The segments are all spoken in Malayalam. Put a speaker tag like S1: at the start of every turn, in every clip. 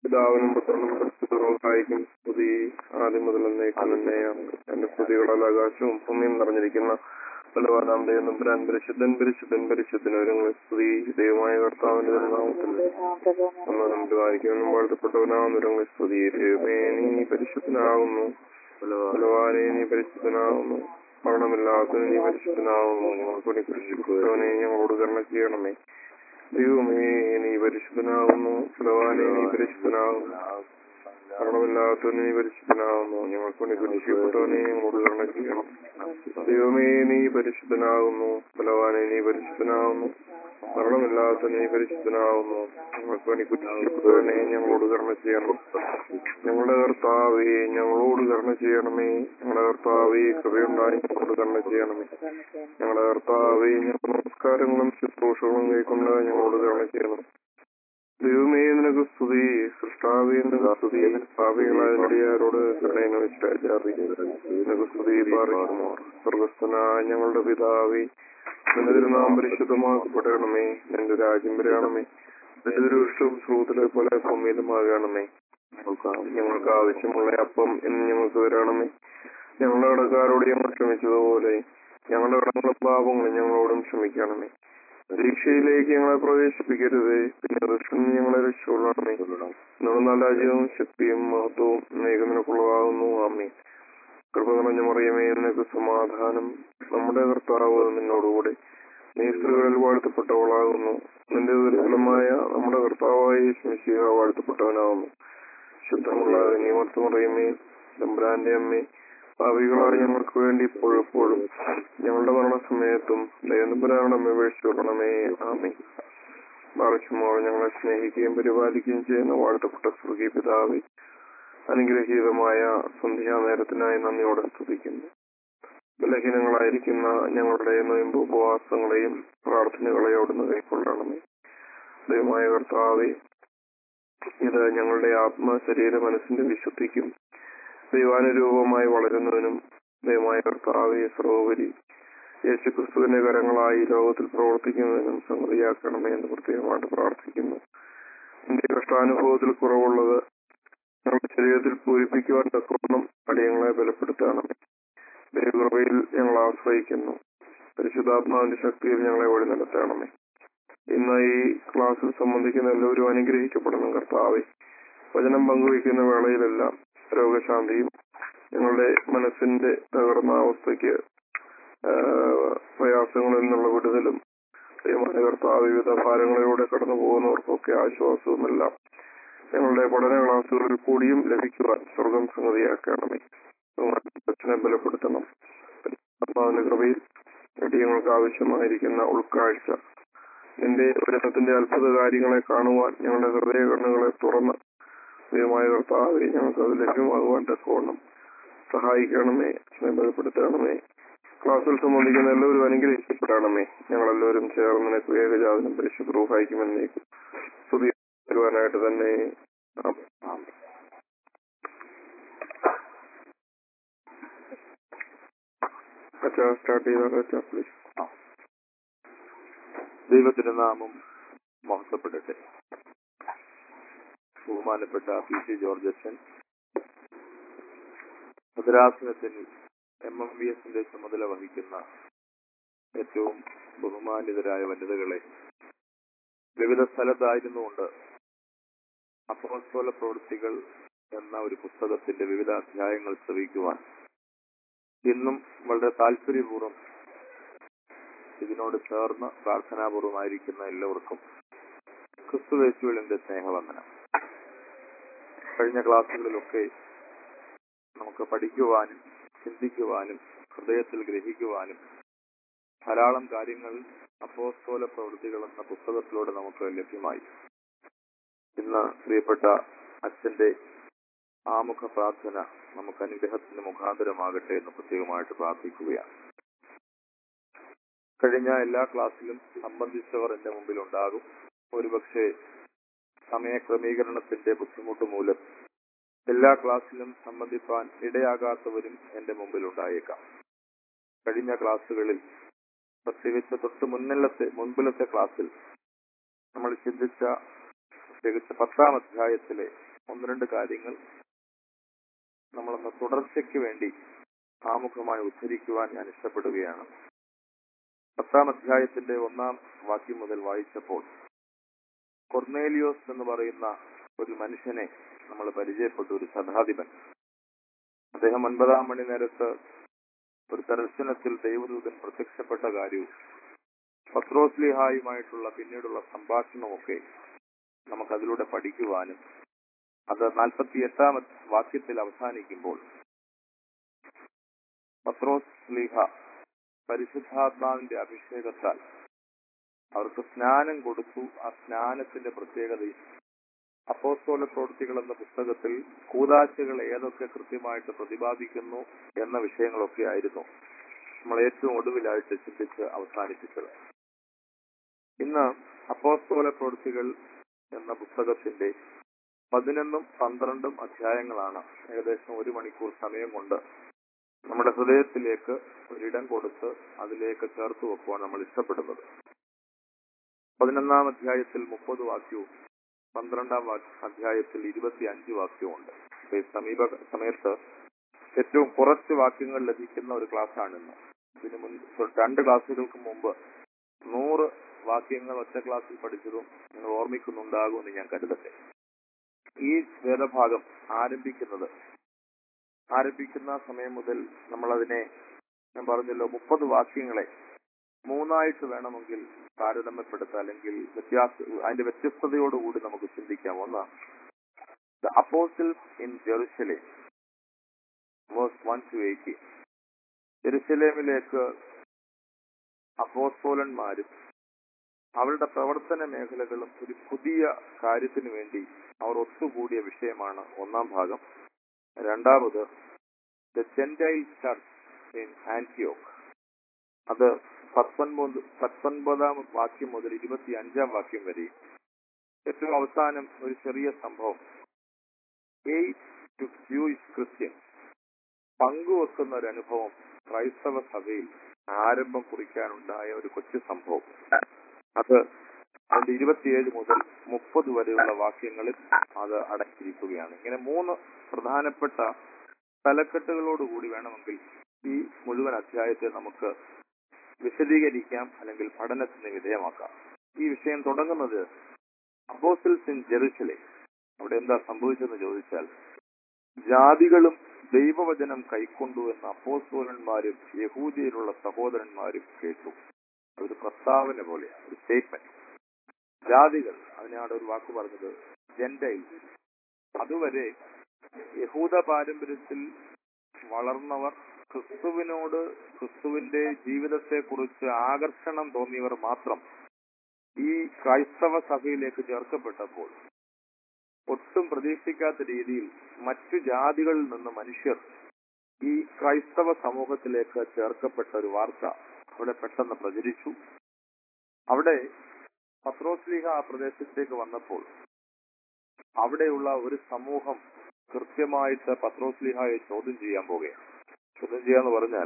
S1: പിതാവിനും പുത്രനും പരിശുദ്ധവും സ്തുതി ആദ്യം മുതൽ എന്നേക്കും തന്നെ എന്റെ സ്തുതികളാൽ ആകാശവും ഭൂമിയും നിറഞ്ഞിരിക്കുന്ന ബലവാനാം ദൈവം പുരാൻ പരിശുദ്ധൻ പരിശുദ്ധൻ പരിശുദ്ധൻ ഒരുങ്ങളെ സ്തുതി ദൈവമായ കർത്താവിന്റെ നാമത്തിൽ നമ്മൾ നമുക്ക് വായിക്കാനും വാഴ്ത്തപ്പെട്ടവനാകുന്ന ഒരുങ്ങളെ സ്തുതി ദൈവമേ നീ പരിശുദ്ധനാകുന്നു ബലവാനെ നീ പരിശുദ്ധനാകുന്നു മരണമില്ലാത്തവന് നീ പരിശുദ്ധനാകുന്നു ഞങ്ങൾക്ക് വേണ്ടി കുരിശിക്കപ്പെട്ടവനെ ഞങ്ങളോട് കരുണ ചെയ്യണമേ ദൈവമേ നീ പരിശുദ്ധനാകുന്നു ബലവാനെ നീ പരിശുദ്ധനാകുന്നു മരണമില്ലാത്തവന് നീ പരിശുദ്ധനാകുന്നു ഞങ്ങൾക്ക് വേണ്ടി കുരിശിക്കപ്പെട്ടവനെ ഞങ്ങളോട് കരുണ ചെയ്യണം ദൈവമേ നീ പരിശുദ്ധനാകുന്നു ബലവാനെ നീ പരിശുദ്ധനാകുന്നു മരണമില്ലാത്ത നീ പരിശുദ്ധനാകുന്നു ഞങ്ങൾക്ക് വേണ്ടി കുരിശിക്കപ്പെട്ടവനെ ഞങ്ങളോട് കരുണ ചെയ്യണം ഞങ്ങളുടെ കർത്താവേ ഞങ്ങളോട് കരുണ ചെയ്യണമേ ഞങ്ങളുടെ കർത്താവേ കൃപയുണ്ടായി ഞങ്ങളോട് കരുണ ചെയ്യണമേ ഞങ്ങളുടെ കർത്താവേ ഞങ്ങളുടെ നമസ്കാരങ്ങളും ശുശ്രൂഷകളും കൈക്കൊണ്ട് ഞങ്ങളോട് കരുണ ചെയ്യണം ദൈവമേ നിനക്ക് സ്തുതി സൃഷ്ടാവേ നിനക്ക് സ്തുതി പാപികളായ നടിയാരോട് കരുണയെന്ന് വെച്ചാറി നിനക്ക് സ്തുതി പാറിക്കുന്നു സ്വർഗസ്ഥനായ ഞങ്ങളുടെ പിതാവേ നിന്റെ തിരുനാം പരിശുദ്ധമാക്കപ്പെടണമേ നിന്റെ രാജ്യം വരണമേ നിന്റെ തിരുവിഷ്ടവും ശ്രോതിലെ പോലെ ഭൂമിയിലുമാകണമേ ഞങ്ങൾക്ക് ആവശ്യമുള്ള അപ്പം എന്ന് ഞങ്ങൾക്ക് തരണമേ ഞങ്ങളുടെ കടക്കാരോട് ഞങ്ങൾ ക്ഷമിച്ചതുപോലെ ഞങ്ങളുടെ കടങ്ങളും പാപങ്ങളും ഞങ്ങളോടും ക്ഷമിക്കണമേ പരീക്ഷയിലേക്ക് ഞങ്ങളെ പ്രവേശിപ്പിക്കരുത് പിന്നെ ദുഷ്ടൻ ഞങ്ങളെ രക്ഷകൊള്ളണമേ നമ്മുടെ നല്ല രാജ്യവും ശക്തിയും മഹത്വവും നിനക്കുള്ളതാകുന്നു ആമേ കൃപ നിറഞ്ഞ മറിയമേ നിനക്ക് സമാധാനം നമ്മുടെ കർത്താവ് നിന്നോടുകൂടെ നീ സ്ത്രീകളിൽ വാഴ്ത്തപ്പെട്ടവളാകുന്നു നിന്റെ ദുർബലമായ നമ്മുടെ കർത്താവായ ശമിശിക വാഴ്ത്തപ്പെട്ടവനാകുന്നു ശുദ്ധമുള്ള നിയമത്തുമറിയമേ തമ്പുരാന്റെ അമ്മേ ഭാവികളായ ഞങ്ങൾക്ക് വേണ്ടി ഇപ്പോഴെപ്പോഴും ഞങ്ങളുടെ മരണസമയത്തും ദൈവനമ്പരാവണമേ വീഴ്ചകൊള്ളണമേ ആമേ മറിച്ചുമ്പോൾ ഞങ്ങളെ സ്നേഹിക്കുകയും പരിപാലിക്കുകയും ചെയ്യുന്ന വാഴ്ത്തപ്പെട്ട സ്വർഗീയ പിതാവെ അനുഗ്രഹീതമായ സന്ധ്യാനേരത്തിനായി നന്ദിയോടെ സ്തുതിക്കുന്നു ബലഹീനങ്ങളായിരിക്കുന്ന ഞങ്ങളുടെ നൊയമ്പ് ഉപവാസങ്ങളെയും പ്രാർത്ഥനകളെയും അവിടുന്ന് കൈക്കൊള്ളണമേ ദൈവമായ കർത്താവെ ഇത് ഞങ്ങളുടെ ആത്മ ശരീര മനസ്സിന്റെ വിശുദ്ധിക്കും ദൈവാനുരൂപമായി വളരുന്നതിനും ദൈവമായ കർത്താവെ സർവോപരി യേശുക്രിസ്തുവിന്റെ കരങ്ങളായി ലോകത്തിൽ പ്രവർത്തിക്കുന്നതിനും സംഗതിയാക്കണമേ എന്ന് പ്രത്യേകമായിട്ട് പ്രാർത്ഥിക്കുന്നു എന്റെ കഷ്ടാനുഭവത്തിൽ കുറവുള്ളത് ഞങ്ങളുടെ ശരീരത്തിൽ പൂരിപ്പിക്കുവാൻ തക്കവണ്ണം അടിയങ്ങളെ ബലപ്പെടുത്തണമേ ദൈവകൃപയിൽ ഞങ്ങൾ ആശ്രയിക്കുന്നു പരിശുദ്ധാത്മാവിന്റെ ശക്തിയിൽ ഞങ്ങളെ വഴി നടത്തണമേ ഇന്ന് ഈ ക്ലാസ്സിൽ സംബന്ധിക്കുന്ന എല്ലാവരും അനുഗ്രഹിക്കപ്പെടണം കർത്താവെ വചനം പങ്കുവയ്ക്കുന്ന വേളയിലെല്ലാം രോഗശാന്തിയും ഞങ്ങളുടെ മനസ്സിന്റെ തകർന്ന അവസ്ഥയ്ക്ക് പ്രയാസങ്ങളിൽ നിന്നുള്ള വിടുതലും ദൈവമായ കർത്താവ് വിവിധ ഭാരങ്ങളിലൂടെ കടന്നു പോകുന്നവർക്കൊക്കെ ആശ്വാസവുമെല്ലാം ഞങ്ങളുടെ പഠന ക്ലാസ്സുകളിൽ കൂടിയും ലഭിക്കുവാൻ സ്വർഗം സംഗതിയാക്കണമേ അച്ഛനെ ബലപ്പെടുത്തണം ആത്മാവിന്റെ കൃപയിൽ ഞങ്ങൾക്ക് ആവശ്യമായിരിക്കുന്ന ഉൾക്കാഴ്ച നിന്റെ വചനത്തിന്റെ അത്ഭുത കാര്യങ്ങളെ കാണുവാൻ ഞങ്ങളുടെ ഹൃദയ കണ്ണുകളെ തുറന്ന് ദൈവമായ കർത്താവെ ഞങ്ങൾക്ക് അത് ലഭ്യമാകുവാൻ തക്കവണ്ണം സഹായിക്കണമേ അച്ഛനെ ബലപ്പെടുത്തണമേ ക്ലാസ്സിൽ സംബന്ധിക്കുന്ന എല്ലാവരും അനുഗ്രഹിക്കപ്പെടണമേ ഞങ്ങളെല്ലാവരും ചേർന്ന് നിനക്ക് ഏകജാതനം പരിശുദ്ധ സഹായിക്കുമെന്നേക്കും സ്തുതി തരുവാനായിട്ട് തന്നെ അച്ഛാ സ്റ്റാർട്ട് ചെയ്താൽ അച്ഛാ പ്ലീസ്
S2: ദൈവത്തിന്റെ നാമം മഹത്വപ്പെടട്ടെ ബഹുമാനപ്പെട്ട പി സി ജോർജ് അച്ഛൻ ഭദ്രാസനത്തിൽ എം എം ബി എസിന്റെ ചുമതല വഹിക്കുന്ന ഏറ്റവും ബഹുമാനിതരായ വനിതകളെ വിവിധ സ്ഥലത്തായിരുന്നുകൊണ്ട് അപ്പോസ്തോല പ്രവൃത്തികൾ എന്ന ഒരു പുസ്തകത്തിന്റെ വിവിധ അധ്യായങ്ങൾ ശ്രവിക്കുവാൻ ഇന്നും വളരെ താല്പര്യപൂർവ്വം ഇതിനോട് ചേർന്ന് പ്രാർത്ഥനാപൂർവമായിരിക്കുന്ന എല്ലാവർക്കും ക്രിസ്തുവേശുവിളിന്റെ സ്നേഹവന്ദനം കഴിഞ്ഞ ക്ലാസ്സുകളിലൊക്കെ നമുക്ക് പഠിക്കുവാനും ചിന്തിക്കുവാനും ഹൃദയത്തിൽ ഗ്രഹിക്കുവാനും ധാരാളം കാര്യങ്ങൾ അപ്പോസ്തോല പ്രവൃത്തികൾ എന്ന പുസ്തകത്തിലൂടെ നമുക്ക് ലഭ്യമായി ഇന്ന് പ്രിയപ്പെട്ട അച്ഛന്റെ ആമുഖ പ്രാർത്ഥന നമുക്ക് അനുഗ്രഹത്തിന്റെ മുഖാന്തരമാകട്ടെ എന്ന് പ്രത്യേകമായിട്ട് പ്രാർത്ഥിക്കുകയാണ് കഴിഞ്ഞ എല്ലാ ക്ലാസ്സിലും സംബന്ധിച്ചവർ എന്റെ മുമ്പിൽ ഉണ്ടാകും ഒരുപക്ഷെ സമയക്രമീകരണത്തിന്റെ ബുദ്ധിമുട്ട് മൂലം എല്ലാ ക്ലാസ്സിലും സംബന്ധിപ്പാൻ ഇടയാകാത്തവരും എന്റെ മുമ്പിൽ ഉണ്ടായേക്കാം കഴിഞ്ഞ ക്ലാസ്സുകളിൽ പ്രത്യേകിച്ച് തൊട്ട് മുന്നിലത്തെ മുൻപിലത്തെ ക്ലാസ്സിൽ നമ്മൾ ചിന്തിച്ച പ്രത്യേകിച്ച് പത്താം അധ്യായത്തിലെ ഒന്ന് രണ്ട് കാര്യങ്ങൾ നമ്മളൊന്ന് തുടർച്ചയ്ക്ക് വേണ്ടി ആമുഖമായി ഉദ്ധരിക്കുവാൻ ഞാൻ ഇഷ്ടപ്പെടുകയാണ് പത്താം അധ്യായത്തിന്റെ ഒന്നാം വാക്യം മുതൽ വായിച്ചപ്പോൾ കൊർണേലിയോസ് എന്ന് പറയുന്ന ഒരു മനുഷ്യനെ നമ്മൾ പരിചയപ്പെട്ടു ഒരു ശതാധിപൻ അദ്ദേഹം ഒൻപതാം മണി നേരത്ത് ഒരു ദർശനത്തിൽ ദൈവദൂതൻ പ്രത്യക്ഷപ്പെട്ട കാര്യവും പത്രോസ്ലിഹായുമായിട്ടുള്ള പിന്നീടുള്ള സംഭാഷണമൊക്കെ നമുക്ക് അതിലൂടെ പഠിക്കുവാനും അത് നാൽപ്പത്തി എട്ടാം വാക്യത്തിൽ അവസാനിക്കുമ്പോൾ പത്രോസ് സ്ലീഹ പരിശുദ്ധാത്മാവിന്റെ അഭിഷേകത്താൽ അവർക്ക് സ്നാനം കൊടുത്തു ആ സ്നാനത്തിന്റെ പ്രത്യേകതയും അപ്പോസ്തോല പ്രവൃത്തികൾ എന്ന പുസ്തകത്തിൽ കൂതാശകൾ ഏതൊക്കെ കൃത്യമായിട്ട് പ്രതിപാദിക്കുന്നു എന്ന വിഷയങ്ങളൊക്കെ ആയിരുന്നു നമ്മൾ ഏറ്റവും ഒടുവിലായിട്ട് ചിന്തിച്ച് അവസാനിപ്പിച്ചത് ഇന്ന് അപ്പോസ്തോല പ്രവൃത്തികൾ എന്ന പുസ്തകത്തിന്റെ പതിനൊന്നും പന്ത്രണ്ടും അധ്യായങ്ങളാണ് ഏകദേശം ഒരു മണിക്കൂർ സമയം കൊണ്ട് നമ്മുടെ ഹൃദയത്തിലേക്ക് ഒരിടം കൊടുത്ത് അതിലേക്ക് ചേർത്ത് വെക്കുവാൻ നമ്മൾ ഇഷ്ടപ്പെടുന്നത് പതിനൊന്നാം അധ്യായത്തിൽ മുപ്പത് വാക്യവും പന്ത്രണ്ടാം വാ- അധ്യായത്തിൽ ഇരുപത്തി അഞ്ച് വാക്യവുമുണ്ട് അപ്പൊ ഈ സമീപ സമയത്ത് ഏറ്റവും കുറച്ച് വാക്യങ്ങൾ ലഭിക്കുന്ന ഒരു ക്ലാസ്സാണ് ഇന്ന് ഇതിനു മുൻ രണ്ട് ക്ലാസ്സുകൾക്ക് മുമ്പ് നൂറ് വാക്യങ്ങൾ ഒറ്റ ക്ലാസ്സിൽ പഠിച്ചതും നിങ്ങൾ ഓർമ്മിക്കുന്നുണ്ടാകുമെന്ന് ഞാൻ കരുതട്ടെ ഈ വേദഭാഗം ആരംഭിക്കുന്നത് ആരംഭിക്കുന്ന സമയം മുതൽ നമ്മൾ അതിനെ ഞാൻ പറഞ്ഞല്ലോ മുപ്പത് വാക്യങ്ങളെ മൂന്നായിട്ട് വേണമെങ്കിൽ താരതമ്യപ്പെടുത്താം അല്ലെങ്കിൽ വ്യത്യാസ അതിന്റെ വ്യത്യസ്തതയോടുകൂടി നമുക്ക് ചിന്തിക്കാം ഒന്ന് the apostles in Jerusalem verse one to eighty ജെറുസലേമിലേക്ക് അപ്പോസ്തോലന്മാരും അവരുടെ പ്രവർത്തന മേഖലകളും ഒരു പുതിയ കാര്യത്തിന് വേണ്ടി അവർ ഒത്തുകൂടിയ വിഷയമാണ് ഒന്നാം ഭാഗം രണ്ടാമത് ദ ജെന്റൈൽ ചർച്ച് ഇൻ ആന്റിയോക്ക് അത് പത്തൊൻപത് പത്തൊൻപതാം വാക്യം മുതൽ ഇരുപത്തി അഞ്ചാം വാക്യം വരെ ഏറ്റവും അവസാനം ഒരു ചെറിയ സംഭവം എയ്റ്റ് ടു ജൂയിഷ് ക്രിസ്ത്യൻ പങ്കുവെക്കുന്ന ഒരു അനുഭവം ക്രൈസ്തവ സഭയിൽ ആരംഭം കുറിക്കാനുണ്ടായ ഒരു കൊച്ചു സംഭവം അത് അതിന്റെ ഇരുപത്തിയേഴ് മുതൽ മുപ്പത് വരെയുള്ള വാക്യങ്ങളിൽ അത് അടങ്ങിയിരിക്കുകയാണ് ഇങ്ങനെ മൂന്ന് പ്രധാനപ്പെട്ട തലക്കെട്ടുകളോടുകൂടി വേണമെങ്കിൽ ഈ മുഴുവൻ അധ്യായത്തെ നമുക്ക് വിശദീകരിക്കാം അല്ലെങ്കിൽ പഠനത്തിന് വിധേയമാക്കാം ഈ വിഷയം തുടങ്ങുന്നത് അപ്പോസിൽസ് ഇൻ ജെറുസലേം അവിടെ എന്താ സംഭവിച്ചതെന്ന് ചോദിച്ചാൽ ജാതികളും ദൈവവചനം കൈക്കൊണ്ടു എന്ന അപ്പോസ്തോലന്മാരും യഹൂദിയിലുള്ള സഹോദരന്മാരും കേട്ടു ഒരു പ്രസ്താവന പോലെയാണ് ഒരു സ്റ്റേറ്റ്മെന്റ് ജാതികൾ അതിനാണ് ഒരു വാക്ക് പറഞ്ഞത് ജെന്റൈൽ അതുവരെ യഹൂദ പാരമ്പര്യത്തിൽ വളർന്നവർ ക്രിസ്തുവിനോട് ക്രിസ്തുവിന്റെ ജീവിതത്തെക്കുറിച്ച് ആകർഷണം തോന്നിയവർ മാത്രം ഈ ക്രൈസ്തവ സഭയിലേക്ക് ചേർക്കപ്പെട്ടപ്പോൾ ഒട്ടും പ്രതീക്ഷിക്കാത്ത രീതിയിൽ മറ്റു ജാതികളിൽ നിന്ന് മനുഷ്യർ ഈ ക്രൈസ്തവ സമൂഹത്തിലേക്ക് ചേർക്കപ്പെട്ട ഒരു വാർത്ത അവിടെ പെട്ടെന്ന് പ്രചരിച്ചു അവിടെ പത്രോസ്ലിഹ ആ പ്രദേശത്തേക്ക് വന്നപ്പോൾ അവിടെയുള്ള ഒരു സമൂഹം കൃത്യമായിട്ട് പത്രോസ്ലിഹയെ ചോദ്യം ചെയ്യാൻ പോവുകയാണ് ചോദ്യം ചെയ്യാന്ന് പറഞ്ഞാൽ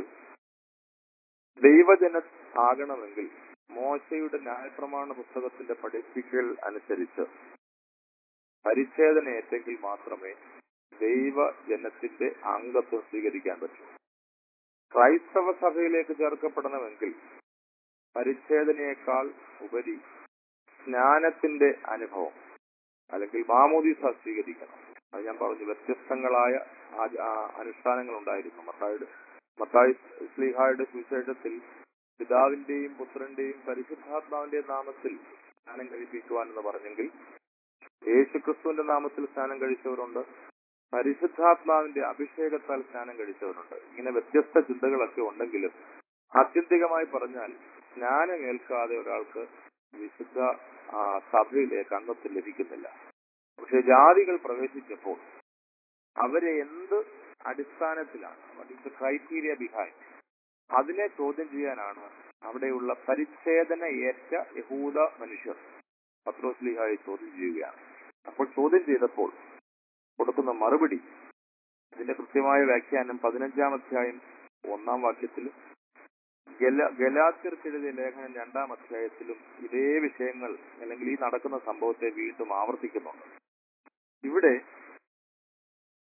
S2: ദൈവജന ആകണമെങ്കിൽ മോശയുടെ ന്യായപ്രമാണ പുസ്തകത്തിന്റെ പഠിപ്പിക്കൽ അനുസരിച്ച് പരിച്ഛേദനയേറ്റെങ്കിൽ മാത്രമേ ദൈവജനത്തിന്റെ അംഗത്വം സ്വീകരിക്കാൻ പറ്റൂ ക്രൈസ്തവ സഭയിലേക്ക് ചേർക്കപ്പെടണമെങ്കിൽ പരിച്ഛേദനയേക്കാൾ ഉപരി സ്നാനത്തിന്റെ അനുഭവം അല്ലെങ്കിൽ മാമോദീസ സ്വീകരിക്കണം അത് ഞാൻ പറഞ്ഞു വ്യത്യസ്തങ്ങളായ ആച- ആ അനുഷ്ഠാനങ്ങൾ ഉണ്ടായിരുന്നു മത്തായുടെ മത്തായി സ്ലീഹായുടെ സുവിശേഷത്തിൽ പിതാവിന്റെയും പുത്രന്റെയും പരിശുദ്ധാത്മാവിന്റെയും നാമത്തിൽ സ്നാനം കഴിപ്പിക്കുവാൻ എന്ന് പറഞ്ഞെങ്കിൽ യേശുക്രിസ്തുവിന്റെ നാമത്തിൽ സ്നാനം കഴിച്ചവരുണ്ട് പരിശുദ്ധാത്മാവിന്റെ അഭിഷേകത്താൽ സ്നാനം കഴിച്ചവരുണ്ട് ഇങ്ങനെ വ്യത്യസ്ത ചിന്തകളൊക്കെ ഉണ്ടെങ്കിലും ആത്യന്തികമായി പറഞ്ഞാൽ സ്നാനം ഏൽക്കാതെ ഒരാൾക്ക് വിശുദ്ധ ആ, സഭയിലേക്ക് അംഗത്വം ലഭിക്കുന്നില്ല പക്ഷെ ജാതികൾ പ്രവേശിച്ചപ്പോൾ അവരെ എന്ത് അടിസ്ഥാനത്തിലാണ് ക്രൈറ്റീരിയ ബിഹൈൻഡ് അതിനെ ചോദ്യം ചെയ്യാനാണ് അവിടെയുള്ള പരിച്ഛേദന ഏറ്റ യഹൂദ മനുഷ്യർ പത്രോസ്ലിഹായി ചോദ്യം ചെയ്യുകയാണ് അപ്പോൾ ചോദ്യം ചെയ്തപ്പോൾ കൊടുക്കുന്ന മറുപടി ഇതിന്റെ കൃത്യമായ വ്യാഖ്യാനം പതിനഞ്ചാം അധ്യായം ഒന്നാം വാക്യത്തിലും ഗല ഗലാത്യർക്കെഴുതിയ ലേഖനം രണ്ടാം അധ്യായത്തിലും ഇതേ വിഷയങ്ങൾ അല്ലെങ്കിൽ ഈ നടക്കുന്ന സംഭവത്തെ വീണ്ടും ആവർത്തിക്കുന്നുണ്ട് ഇവിടെ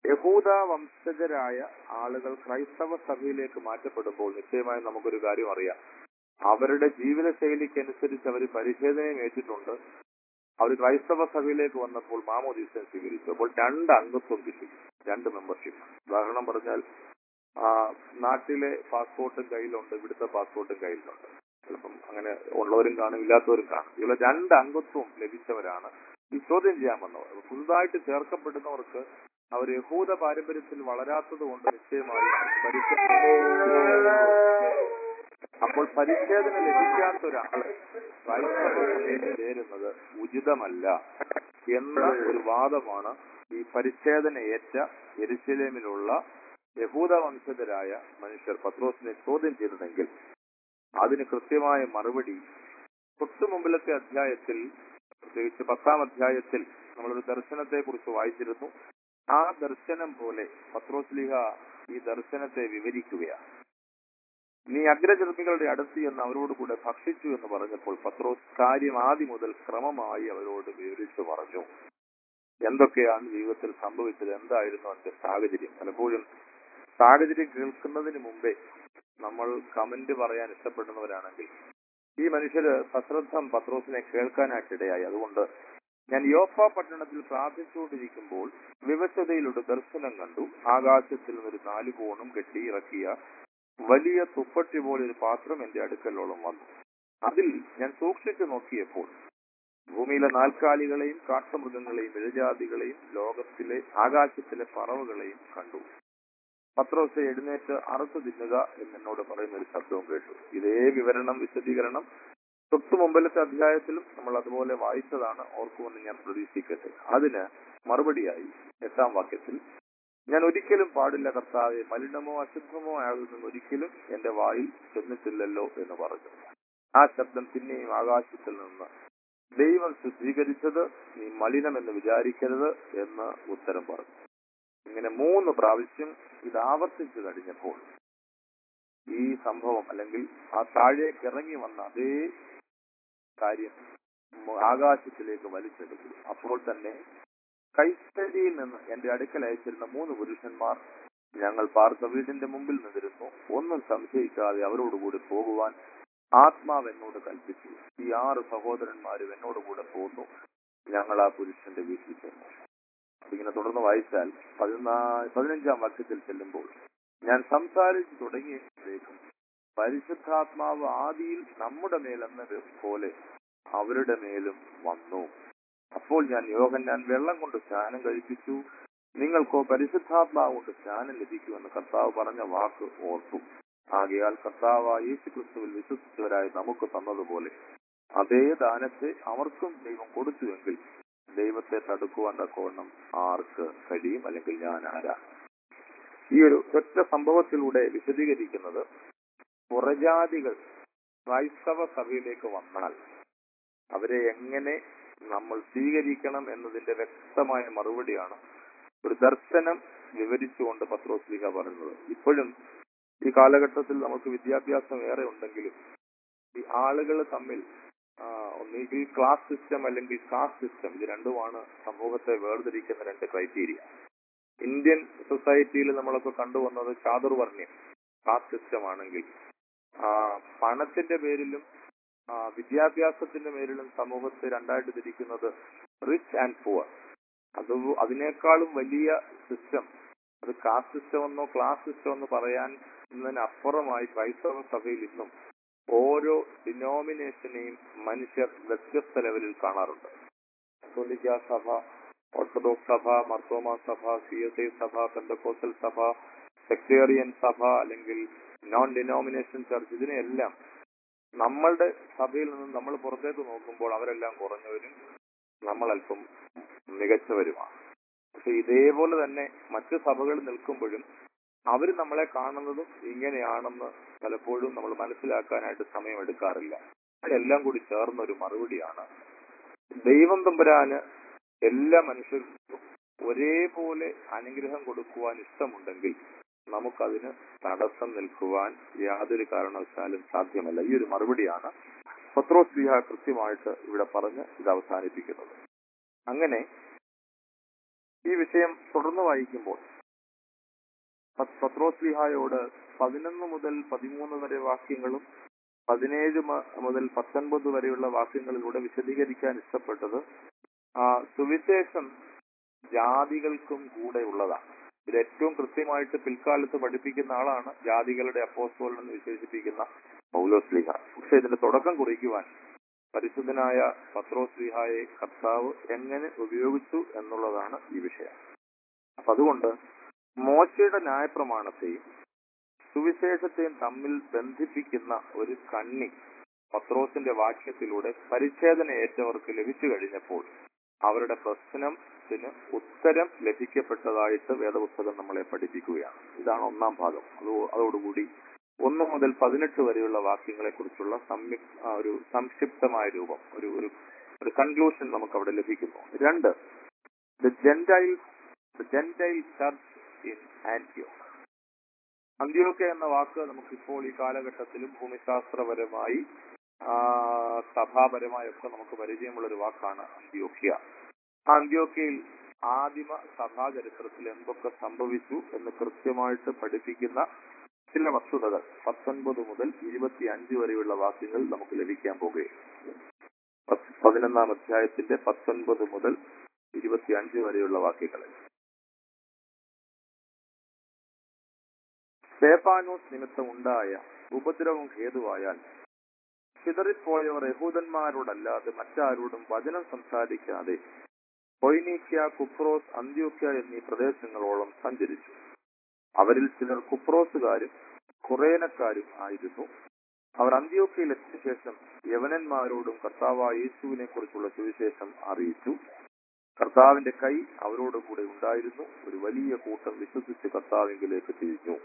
S2: യഹൂദ വംശജരായ ആളുകൾ ക്രൈസ്തവ സഭയിലേക്ക് മാറ്റപ്പെടുമ്പോൾ നിശ്ചയമായും നമുക്കൊരു കാര്യം അറിയാം അവരുടെ ജീവിതശൈലിക്കനുസരിച്ച് അവർ പരിച്ഛേദനയും ഏറ്റിട്ടുണ്ട് അവർ ക്രൈസ്തവ സഭയിലേക്ക് വന്നപ്പോൾ മാമോദീസ സ്വീകരിച്ചു അപ്പോൾ രണ്ട് അംഗത്വം കിട്ടി രണ്ട് മെമ്പർഷിപ്പ് ഉദാഹരണം പറഞ്ഞാൽ ആ, നാട്ടിലെ പാസ്പോർട്ടും കയ്യിലുണ്ട് ഇവിടുത്തെ പാസ്പോർട്ടും കയ്യിലുണ്ട് ചിലപ്പം അങ്ങനെ ഉള്ളവരും കാണും ഇല്ലാത്തവരും കാണും ഇവിടെ രണ്ട് അംഗത്വം ലഭിച്ചവരാണ് ഈ ചോദ്യം ചെയ്യാൻ വന്നവർ പുതുതായിട്ട് ചേർക്കപ്പെടുന്നവർക്ക് അവർ യഹൂദ പാരമ്പര്യത്തിൽ വളരാത്തത് കൊണ്ട് നിശ്ചയമായും പരിച്ഛേദന അപ്പോൾ പരിച്ഛേദന ലഭിക്കാത്ത ഒരാള് ക്രൈസ്തവ സഭയിൽ ചേരുന്നത് ഉചിതമല്ല എന്ന ഒരു വാദമാണ് ഈ പരിച്ഛേദന ഏറ്റ എരുശലേമിലുള്ള യഹൂദ വംശജരായ മനുഷ്യർ പത്രോസിനെ ചോദ്യം ചെയ്തതെങ്കിൽ അതിന് കൃത്യമായ മറുപടി തൊട്ടു മുമ്പിലത്തെ അധ്യായത്തിൽ പ്രത്യേകിച്ച് പത്താം അധ്യായത്തിൽ നമ്മളൊരു ദർശനത്തെ കുറിച്ച് വായിച്ചിരുന്നു ആ ദർശനം പോലെ പത്രോസ്ലിഹ ഈ ദർശനത്തെ വിവരിക്കുകയാണ് നീ അഗ്രചർമ്മികളുടെ അടുത്ത് എന്ന് അവരോട് കൂടെ ഭക്ഷിച്ചു എന്ന് പറഞ്ഞപ്പോൾ പത്രോസ് കാര്യം ആദ്യം മുതൽ ക്രമമായി അവരോട് വിവരിച്ചു പറഞ്ഞു എന്തൊക്കെയാണ് ജീവിതത്തിൽ സംഭവിച്ചത് എന്തായിരുന്നു അതിന്റെ സാഹചര്യം പലപ്പോഴും സാഹചര്യം കേൾക്കുന്നതിന് മുമ്പേ നമ്മൾ കമന്റ് പറയാൻ ഇഷ്ടപ്പെടുന്നവരാണെങ്കിൽ ഈ മനുഷ്യര് സശ്രദ്ധം പത്രോസിനെ കേൾക്കാനായിട്ടിടയായി അതുകൊണ്ട് ഞാൻ യോഫ പട്ടണത്തിൽ പ്രാർത്ഥിച്ചുകൊണ്ടിരിക്കുമ്പോൾ വിവശതയിലൊരു ദർശനം കണ്ടു ആകാശത്തിൽ നിന്നൊരു നാലു കോണും കെട്ടി ഇറക്കിയ വലിയ തുപ്പട്ടി പോലെ ഒരു പാത്രം എന്റെ അടുക്കലോളം വന്നു അതിൽ ഞാൻ സൂക്ഷിച്ചു നോക്കിയപ്പോൾ ഭൂമിയിലെ നാൽക്കാലികളെയും കാട്ടുമൃഗങ്ങളെയും ഇഴജാതികളെയും ലോകത്തിലെ ആകാശത്തിലെ പറവുകളെയും കണ്ടു പത്രോസെ എഴുന്നേറ്റ് അറുത്തു തിന്നുക എന്ന് എന്നോട് പറയുന്ന ഒരു ശബ്ദവും കേട്ടു ഇതേ വിവരണം വിശദീകരണം തൊട്ടു മുമ്പിലത്തെ അധ്യായത്തിലും നമ്മൾ അതുപോലെ വായിച്ചതാണ് ഓർക്കുമെന്ന് ഞാൻ പ്രതീക്ഷിക്കട്ടെ അതിന് മറുപടിയായി എട്ടാം വാക്യത്തിൽ ഞാൻ ഒരിക്കലും പാടില്ല കർത്താവെ മലിനമോ അശുദ്ധമോ ആകുന്ന ഒരിക്കലും എന്റെ വായിൽ ചെന്നിട്ടില്ലല്ലോ എന്ന് പറഞ്ഞു ആ ശബ്ദം പിന്നെയും ആകാശത്തിൽ നിന്ന് ദൈവം ശുദ്ധീകരിച്ചത് നീ മലിനമെന്ന് വിചാരിക്കരുത് എന്ന് ഉത്തരം പറഞ്ഞു ഇങ്ങനെ മൂന്ന് പ്രാവശ്യം ഇത് ആവർത്തിച്ചു കഴിഞ്ഞപ്പോൾ ഈ സംഭവം അല്ലെങ്കിൽ ആ താഴേക്ക് ഇറങ്ങി വന്ന അതേ കാര്യം മ- ആകാശത്തിലേക്ക് വലിച്ചെടുത്തു അപ്പോൾ തന്നെ കൈസ്ഥലിയിൽ നിന്ന് എന്റെ അടുക്കൽ അയച്ചിരുന്ന മൂന്ന് പുരുഷന്മാർ ഞങ്ങൾ പാർത്ത വീടിന്റെ മുമ്പിൽ നിന്നിരുന്നു ഒന്നും സംശയിക്കാതെ അവരോടുകൂടി പോകുവാൻ ആത്മാവ് എന്നോട് കൽപ്പിച്ചു ഈ ആറ് സഹോദരന്മാരും എന്നോട് കൂടെ പോന്നു ഞങ്ങൾ ആ പുരുഷന്റെ വീട്ടിൽ ചെന്നു ഇങ്ങനെ തുടർന്ന് വായിച്ചാൽ പതിനാ പതിനഞ്ചാം വാക്യത്തിൽ ചെല്ലുമ്പോൾ ഞാൻ സംസാരിച്ചു തുടങ്ങിയപ്പോഴേക്കും പരിശുദ്ധാത്മാവ് ആദിയിൽ നമ്മുടെ മേലെന്ന പോലെ അവരുടെ മേലും വന്നു അപ്പോൾ ഞാൻ യോഹന്നാൻ വെള്ളം കൊണ്ട് സ്നാനം കഴിപ്പിച്ചു നിങ്ങൾക്കോ പരിശുദ്ധാത്മാവ് കൊണ്ട് സ്നാനം ലഭിക്കുമെന്ന് കർത്താവ് പറഞ്ഞ വാക്ക് ഓർത്തു ആകയാൽ കർത്താവ് യേശു ക്രിസ്തുവിൽ വിശ്വസിച്ചവരായി നമുക്ക് തന്നതുപോലെ അതേ ദാനത്തെ അവർക്കും ദൈവം കൊടുത്തുവെങ്കിൽ ദൈവത്തെ തടുക്കുവാൻ തക്കവണ്ണം ആർക്ക് കഴിയും അല്ലെങ്കിൽ ഞാൻ ആരാ ഈ ഒരു ഒറ്റ സംഭവത്തിലൂടെ വിശദീകരിക്കുന്നത് പുറജാതികൾ ക്രൈസ്തവ സഭയിലേക്ക് വന്നാൽ അവരെ എങ്ങനെ നമ്മൾ സ്വീകരിക്കണം എന്നതിന്റെ വ്യക്തമായ മറുപടിയാണ് ഒരു ദർശനം വിവരിച്ചുകൊണ്ട് പത്രോസ്ലിഹ പറയുന്നത് ഇപ്പോഴും ഈ കാലഘട്ടത്തിൽ നമുക്ക് വിദ്യാഭ്യാസം ഏറെ ഉണ്ടെങ്കിലും ഈ ആളുകൾ തമ്മിൽ ആ, ഒന്നുകിൽ ക്ലാസ് സിസ്റ്റം അല്ലെങ്കിൽ കാസ്റ്റ് സിസ്റ്റം ഇത് രണ്ടുമാണ് സമൂഹത്തെ വേർതിരിക്കുന്ന രണ്ട് ക്രൈറ്റീരിയ ഇന്ത്യൻ സൊസൈറ്റിയിൽ നമ്മളൊക്കെ കണ്ടുവന്നത് ചാതുർവർണ്ണ്യം കാസ്റ്റ് സിസ്റ്റം ആണെങ്കിൽ ആ, പണത്തിന്റെ പേരിലും ആ, വിദ്യാഭ്യാസത്തിന്റെ പേരിലും സമൂഹത്തെ രണ്ടായിട്ട് തിരിക്കുന്നത് റിച്ച് ആൻഡ് പുവർ അത് അതിനേക്കാളും വലിയ സിസ്റ്റം അത് കാസ്റ്റ് സിസ്റ്റം എന്നോ ക്ലാസ് സിസ്റ്റം എന്ന് പറയാൻ അപ്പുറമായി ക്രൈസ്തവ സഭയിൽ ഇന്നും ഓരോ ഡിനോമിനേഷനെയും മനുഷ്യർ വ്യത്യസ്ത ലെവലിൽ കാണാറുണ്ട് കത്തോലിക്ക സഭ ഓർത്തഡോക്സ് സഭ മർത്തോമ സഭ സി എസ് ഐ സഭ പെന്തക്കോസൽ സഭ സെക്രേറിയൻ സഭ അല്ലെങ്കിൽ നോൺ ഡിനോമിനേഷൻ ചർച്ച് ഇതിനെയെല്ലാം നമ്മളുടെ സഭയിൽ നിന്ന് നമ്മൾ പുറത്തേക്ക് നോക്കുമ്പോൾ അവരെല്ലാം കുറഞ്ഞവരും നമ്മൾ അല്പം മികച്ചവരുമാണ് പക്ഷെ ഇതേപോലെ തന്നെ മറ്റു സഭകൾ നിൽക്കുമ്പോഴും അവർ നമ്മളെ കാണുന്നതും ഇങ്ങനെയാണെന്ന് പലപ്പോഴും നമ്മൾ മനസ്സിലാക്കാനായിട്ട് സമയമെടുക്കാറില്ല അതെല്ലാം കൂടി ചേർന്ന ഒരു മറുപടിയാണ് ദൈവം തമ്പുരാന് എല്ലാ മനുഷ്യർക്കും ഒരേപോലെ അനുഗ്രഹം കൊടുക്കുവാൻ ഇഷ്ടമുണ്ടെങ്കിൽ നമുക്കതിന് തടസ്സം നിൽക്കുവാൻ യാതൊരു കാരണവശാലും സാധ്യമല്ല ഈ ഒരു മറുപടിയാണ് പത്രോസ് ലിഹ കൃത്യമായിട്ട് ഇവിടെ പറഞ്ഞ് ഇത് അവസാനിപ്പിക്കുന്നത് അങ്ങനെ ഈ വിഷയം തുടർന്ന് വായിക്കുമ്പോൾ പ- പത്രോസ്ലിഹായോട് പതിനൊന്ന് മുതൽ പതിമൂന്ന് വരെ വാക്യങ്ങളും പതിനേഴ് മ- മുതൽ പത്തൊൻപത് വരെയുള്ള വാക്യങ്ങളിലൂടെ വിശദീകരിക്കാൻ ഇഷ്ടപ്പെട്ടത് ആ, സുവിശേഷം ജാതികൾക്കും കൂടെ ഉള്ളതാണ് ഇത് ഏറ്റവും കൃത്യമായിട്ട് പിൽക്കാലത്ത് പഠിപ്പിക്കുന്ന ആളാണ് ജാതികളുടെ അപ്പോസ്തോലൻ എന്ന് വിശേഷിപ്പിക്കുന്ന പൗലോസ്ലിഹ പക്ഷെ ഇതിന്റെ തുടക്കം കുറിക്കുവാൻ പരിശുദ്ധനായ പത്രോസ്ലിഹായെ കർത്താവ് എങ്ങനെ ഉപയോഗിച്ചു എന്നുള്ളതാണ് ഈ വിഷയം അപ്പൊ അതുകൊണ്ട് മോശയുടെ ന്യായപ്രമാണത്തെയും സുവിശേഷത്തെയും തമ്മിൽ ബന്ധിപ്പിക്കുന്ന ഒരു കണ്ണി പത്രോസിന്റെ വാക്യത്തിലൂടെ പരിച്ഛേദന ഏറ്റവർക്ക് ലഭിച്ചു കഴിഞ്ഞപ്പോൾ അവരുടെ പ്രശ്നത്തിന് ഉത്തരം ലഭിക്കപ്പെട്ടതായിട്ട് വേദപുസ്തകം നമ്മളെ പഠിപ്പിക്കുകയാണ് ഇതാണ് ഒന്നാം ഭാഗം അത് അതോടുകൂടി ഒന്ന് മുതൽ പതിനെട്ട് വരെയുള്ള വാക്യങ്ങളെ കുറിച്ചുള്ള ഒരു സംക്ഷിപ്തമായ രൂപം ഒരു ഒരു ഒരു കൺക്ലൂഷൻ നമുക്ക് അവിടെ ലഭിക്കുന്നു രണ്ട് the gentile the gentile church in ആന്റിയോക്ക് അന്ത്യോക്ക എന്ന വാക്ക് നമുക്കിപ്പോൾ ഈ കാലഘട്ടത്തിലും ഭൂമിശാസ്ത്രപരമായി ആ, സഭാപരമായൊക്കെ നമുക്ക് പരിചയമുള്ള ഒരു വാക്കാണ് അന്ത്യോക്യ ആ അന്ത്യോക്യയിൽ ആദിമ സഭാചരിത്രത്തിൽ എന്തൊക്കെ സംഭവിച്ചു എന്ന് കൃത്യമായിട്ട് പഠിപ്പിക്കുന്ന ചില വസ്തുതകൾ പത്തൊൻപത് മുതൽ ഇരുപത്തി അഞ്ച് വരെയുള്ള വാക്യങ്ങൾ നമുക്ക് ലഭിക്കാൻ പോകുകയാണ് പത്ത് പതിനൊന്നാം അധ്യായത്തിന്റെ പത്തൊൻപത് മുതൽ ഇരുപത്തി അഞ്ച് വരെയുള്ള വാക്യങ്ങളിൽ സ്തേഫാനോസ് നിമിത്തം ഉണ്ടായ ഉപദ്രവം ഹേതുവായാൽ ചിതറിപ്പോയവർ യഹൂദന്മാരോടല്ലാതെ മറ്റാരോടും വചനം സംസാരിക്കാതെ കൊയ്നീക്യ കുപ്രോസ് അന്ത്യോക്യ എന്നീ പ്രദേശങ്ങളോളം സഞ്ചരിച്ചു അവരിൽ ചിലർ കുപ്രോസുകാരും കുറേനക്കാരും ആയിരുന്നു അവർ അന്ത്യോക്യയിൽ എത്തിയ ശേഷം യവനന്മാരോടും കർത്താവായ യേശുവിനെ കുറിച്ചുള്ള സുവിശേഷം അറിയിച്ചു കർത്താവിന്റെ കൈ അവരോട് കൂടെ ഉണ്ടായിരുന്നു ഒരു വലിയ കൂട്ടം വിശ്വസിച്ച് കർത്താവിങ്കിലേക്ക് തിരിഞ്ഞു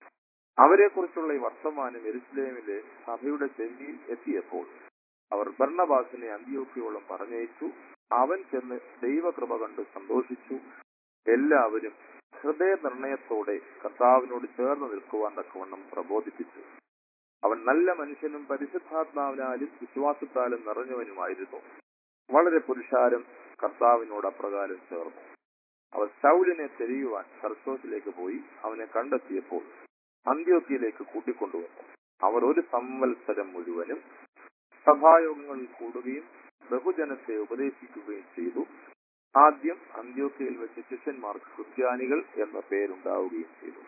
S2: അവരെ കുറിച്ചുള്ള ഈ വർത്തമാനം എരുസലേമിലെ സഭയുടെ ചെവിയിൽ എത്തിയപ്പോൾ അവർ ഭരണബാസിനെ അന്ത്യോക്യോളം പറഞ്ഞയച്ചു അവൻ ചെന്ന് ദൈവകൃപ കണ്ട് സന്തോഷിച്ചു എല്ലാവരും ഹൃദയനിർണയത്തോടെ കർത്താവിനോട് ചേർന്ന് നിൽക്കുവാൻ തക്കവണ്ണം പ്രബോധിപ്പിച്ചു അവൻ നല്ല മനുഷ്യനും പരിശുദ്ധാത്മാവിനാലും വിശ്വാസത്താലും നിറഞ്ഞവനുമായിരുന്നു വളരെ പുരുഷാരം കർത്താവിനോട് അപ്രകാരം ചേർന്നു അവർ ശൗലിനെ തെരയുവാൻ സർസോസിലേക്ക് പോയി അവനെ കണ്ടെത്തിയപ്പോൾ അന്ത്യോക്യയിലേക്ക് കൂട്ടിക്കൊണ്ടുവന്നു അവർ ഒരു സംവത്സരം മുഴുവനും സഭായോഗങ്ങളിൽ കൂടുകയും ബഹുജനത്തെ ഉപദേശിക്കുകയും ചെയ്തു ആദ്യം അന്ത്യോക്യയിൽ വെച്ച് ശിഷ്യന്മാർക്ക് ക്രിസ്ത്യാനികൾ എന്ന പേരുണ്ടാവുകയും ചെയ്തു